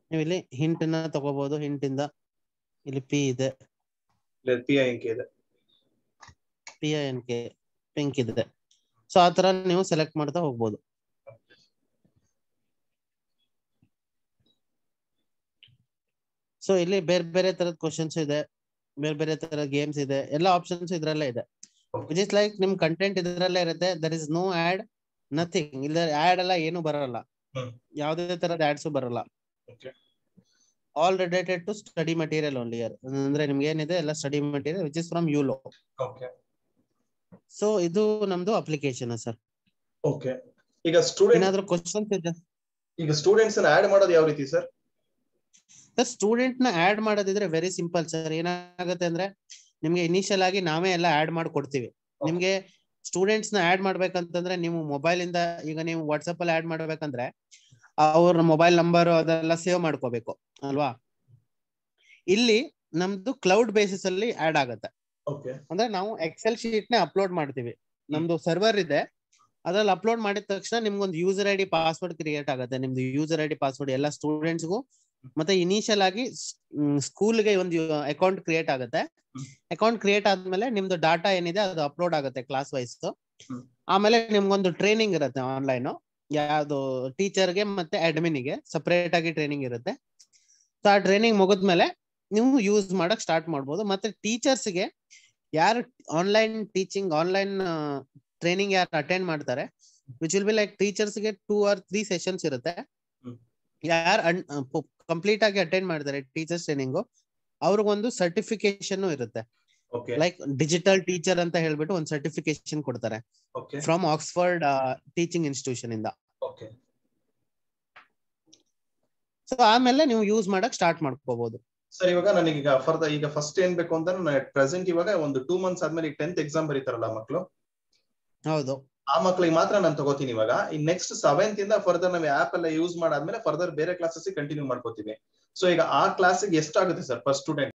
ನೀವು ಇಲ್ಲಿ ಹಿಂಟ್ ನ ತಗೋಬಹುದು ಹಿಂಟ್ ಇಂದ ಇಲ್ಲಿ ಪಿ ಇದೆ ಪಿ ಐ ಇಂಕ್ ಇದೆ P I N K pink ಇದೆ ಸೊ ಆ ತರ ನೀವು ಸೆಲೆಕ್ಟ್ ಮಾಡ್ತಾ ಹೋಗ್ಬೋದು ಸೊ ಇಲ್ಲಿ ಬೇರೆ ಬೇರೆ ತರದ ಕ್ವಶನ್ಸ್ ಇದೆ ಬೇರೆ ಬೇರೆ ತರ ಗೇಮ್ಸ್ ಇದೆ ಎಲ್ಲ ಆಪ್ಷನ್ಸ್ ಇದ್ರಲ್ಲೇ ಇದೆ ವಿಚ್ ಇಸ್ ಲೈಕ್ ನಿಮ್ ಕಂಟೆಂಟ್ ಇದ್ರಲ್ಲೇ ಇರುತ್ತೆ there is no ad nothing ಇಲ್ಲ ಆಡ್ ಎಲ್ಲ ಏನು ಬರಲ್ಲ ಹ್ಮ್. ಯಾವುದೇ ತರದ ಆಡ್ಸ್ ಬರಲ್ಲ Okay. All related to study material only here ಅಂದ್ರೆ ನಿಮ್ಗೆ ಏನಿದೆ ಎಲ್ಲ study material which is from ಯುಲೋ ಓಕೆ ಸೊ ಇದು ನಮ್ದು ಅಪ್ಲಿಕೇಶನ್ ಸರ್ ಓಕೆ ಈಗ ಸ್ಟೂಡೆಂಟ್ ಏನಾದ್ರು ಕ್ವಶನ್ಸ್ ಇದೆ ಈಗ ಸ್ಟೂಡೆಂಟ್ಸ್ ಆಡ್ ಮಾಡೋದು ಯಾವ ರೀತಿ ಸರ್ ಸರ್ ಸ್ಟೂಡೆಂಟ್ ನ ಆಡ್ ಮಾಡೋದಿದ್ರೆ ವೆರಿ ಸಿಂಪಲ್ ಸರ್ ಏನಾಗುತ್ತೆ ಅಂದ್ರೆ ನಿಮ್ಗೆ ಇನಿಷಿಯಲ್ ಆಗಿ ನಾವೇ ಎಲ್ಲ ಆಡ್ ಮಾಡಿ ಕೊಡ್ತೀವಿ ನಿಮ್ಗೆ ಸ್ಟೂಡೆಂಟ್ಸ್ ನ ಆಡ್ ಮಾಡ್ಬೇಕಂತಂದ್ರೆ ನೀವು ಮೊಬೈಲ್ ಇಂದ ಈಗ ನೀವು ವಾಟ್ಸ್ಆಪ್ ಅಲ್ಲಿ ಆಡ್ ಮಾಡ್ಬೇಕಂದ್ರೆ ಅವ್ರ ಮೊಬೈಲ್ ನಂಬರ್ ಅದೆಲ್ಲ ಸೇವ್ ಮಾಡ್ಕೋಬೇಕು ಅಲ್ವಾ ಇಲ್ಲಿ ನಮ್ದು ಕ್ಲೌಡ್ ಬೇಸಿಸ್ ಅಲ್ಲಿ ಆಡ್ ಆಗತ್ತೆ ಓಕೆ ಅಂದ್ರೆ ನಾವು ಎಕ್ಸೆಲ್ ಶೀಟ್ ನೇ ಅಪ್ಲೋಡ್ ಮಾಡ್ತೀವಿ ನಮ್ದು ಸರ್ವರ್ ಇದೆ ಅದ್ರಲ್ಲಿ ಅಪ್ಲೋಡ್ ಮಾಡಿದ ತಕ್ಷಣ ನಿಮ್ಗೊಂದು user I D password create ಆಗುತ್ತೆ ನಿಮ್ದು ಯೂಸರ್ ಐ ಡಿ ಪಾಸ್ವರ್ಡ್ ಎಲ್ಲ ಸ್ಟೂಡೆಂಟ್ಸ್ಗೂ ಮತ್ತೆ ಇನಿಷಿಯಲ್ ಆಗಿ ಸ್ಕೂಲ್ಗೆ ಒಂದು ಅಕೌಂಟ್ ಕ್ರಿಯೇಟ್ ಆಗುತ್ತೆ ಹ್ಮ್. ಅಕೌಂಟ್ ಕ್ರಿಯೇಟ್ ಆದ್ಮೇಲೆ ನಿಮ್ದು ಡಾಟಾ ಏನಿದೆ ಅದು ಅಪ್ಲೋಡ್ ಆಗುತ್ತೆ ಕ್ಲಾಸ್ ವೈಸ್ ಹ್ಮ್. ಆಮೇಲೆ ನಿಮ್ಗೊಂದು ಟ್ರೈನಿಂಗ್ ಇರುತ್ತೆ ಆನ್ಲೈನ್ ಯಾವ್ದು ಟೀಚರ್ಗೆ ಮತ್ತೆ ಅಡ್ಮಿನ್ಗೆ ಸಪರೇಟ್ ಆಗಿ ಟ್ರೈನಿಂಗ್ ಇರುತ್ತೆ ಸೊ ಆ ಟ್ರೈನಿಂಗ್ ಮುಗಿದ್ಮೇಲೆ ನೀವು ಯೂಸ್ ಮಾಡಕ್ ಸ್ಟಾರ್ಟ್ ಮಾಡ್ಬೋದು ಮತ್ತೆ ಟೀಚರ್ಸ್ಗೆ ಯಾರು ಆನ್ಲೈನ್ ಟೀಚಿಂಗ್ ಆನ್ಲೈನ್ ಟ್ರೈನಿಂಗ್ ಯಾರು ಅಟೆಂಡ್ ಮಾಡ್ತಾರೆ ವಿಚ್ ವಿಲ್ ಬಿ ಲೈಕ್ ಟೀಚರ್ಸ್ಗೆ ಟೂ ಆರ್ ತ್ರೀ ಸೆಷನ್ಸ್ ಇರುತ್ತೆ ಹ್ಮ್. ಯಾರು ಕಂಪ್ಲೀಟ್ ಆಗಿ ಅಟೆಂಡ್ ಮಾಡ್ತಾರೆ ಟೀಚರ್ಸ್ ಟ್ರೈನಿಂಗು ಅವ್ರಿಗೊಂದು ಸರ್ಟಿಫಿಕೇಶನ್ ಇರುತ್ತೆ ಓಕೆ ಲೈಕ್ ಡಿಜಿಟಲ್ ಟೀಚರ್ ಅಂತ ಹೇಳ್ಬಿಟ್ಟು ಒಂದು ಸರ್ಟಿಫಿಕೇಶನ್ ಕೊಡ್ತಾರೆ okay from Oxford teaching institution ಇಂದ ಓಕೆ ಸೊ ಆಮೇಲೆ ನೀವು ಯೂಸ್ ಮಾಡಕ್ ಸ್ಟಾರ್ಟ್ ಮಾಡ್ಕೋಬಹುದು ಸರ್ ಇವಾಗ ನನಗೀಗ ಫರ್ದರ್ ಈಗ ಫಸ್ಟ್ ಏನ್ ಬೇಕು ಅಂತ ಪ್ರೆಸೆಂಟ್ ಇವಾಗ ಒಂದು ಟೂ ಮಂತ್ಸ್ ಆದ್ಮೇಲೆ ಟೆಂತ್ ಎಕ್ಸಾಮ್ ಬರೀತಾರಲ್ಲ ಮಕ್ಕಳು ಹೌದು ಆ ಮಕ್ಳಿಗೆ ಮಾತ್ರ ನಾನು ತಗೋತೀನಿ ಇವಾಗ ಈ ನೆಕ್ಸ್ಟ್ ಸೆವೆಂತ್ ಇಂದ ಫರ್ದರ್ ನಾವು ಆಪ್ ಎಲ್ಲ ಯೂಸ್ ಮಾಡಾದ್ಮೇಲೆ ಫರ್ದರ್ ಬೇರೆ ಕ್ಲಾಸಸ್ ಕಂಟಿನ್ಯೂ ಮಾಡ್ಕೋತೀವಿ ಸೊ ಈಗ ಆ ಕ್ಲಾಸಿಗೆ ಎಷ್ಟಾಗುತ್ತೆ ಸರ್ ಫಸ್ಟ್ ಸ್ಟೂಡೆಂಟ್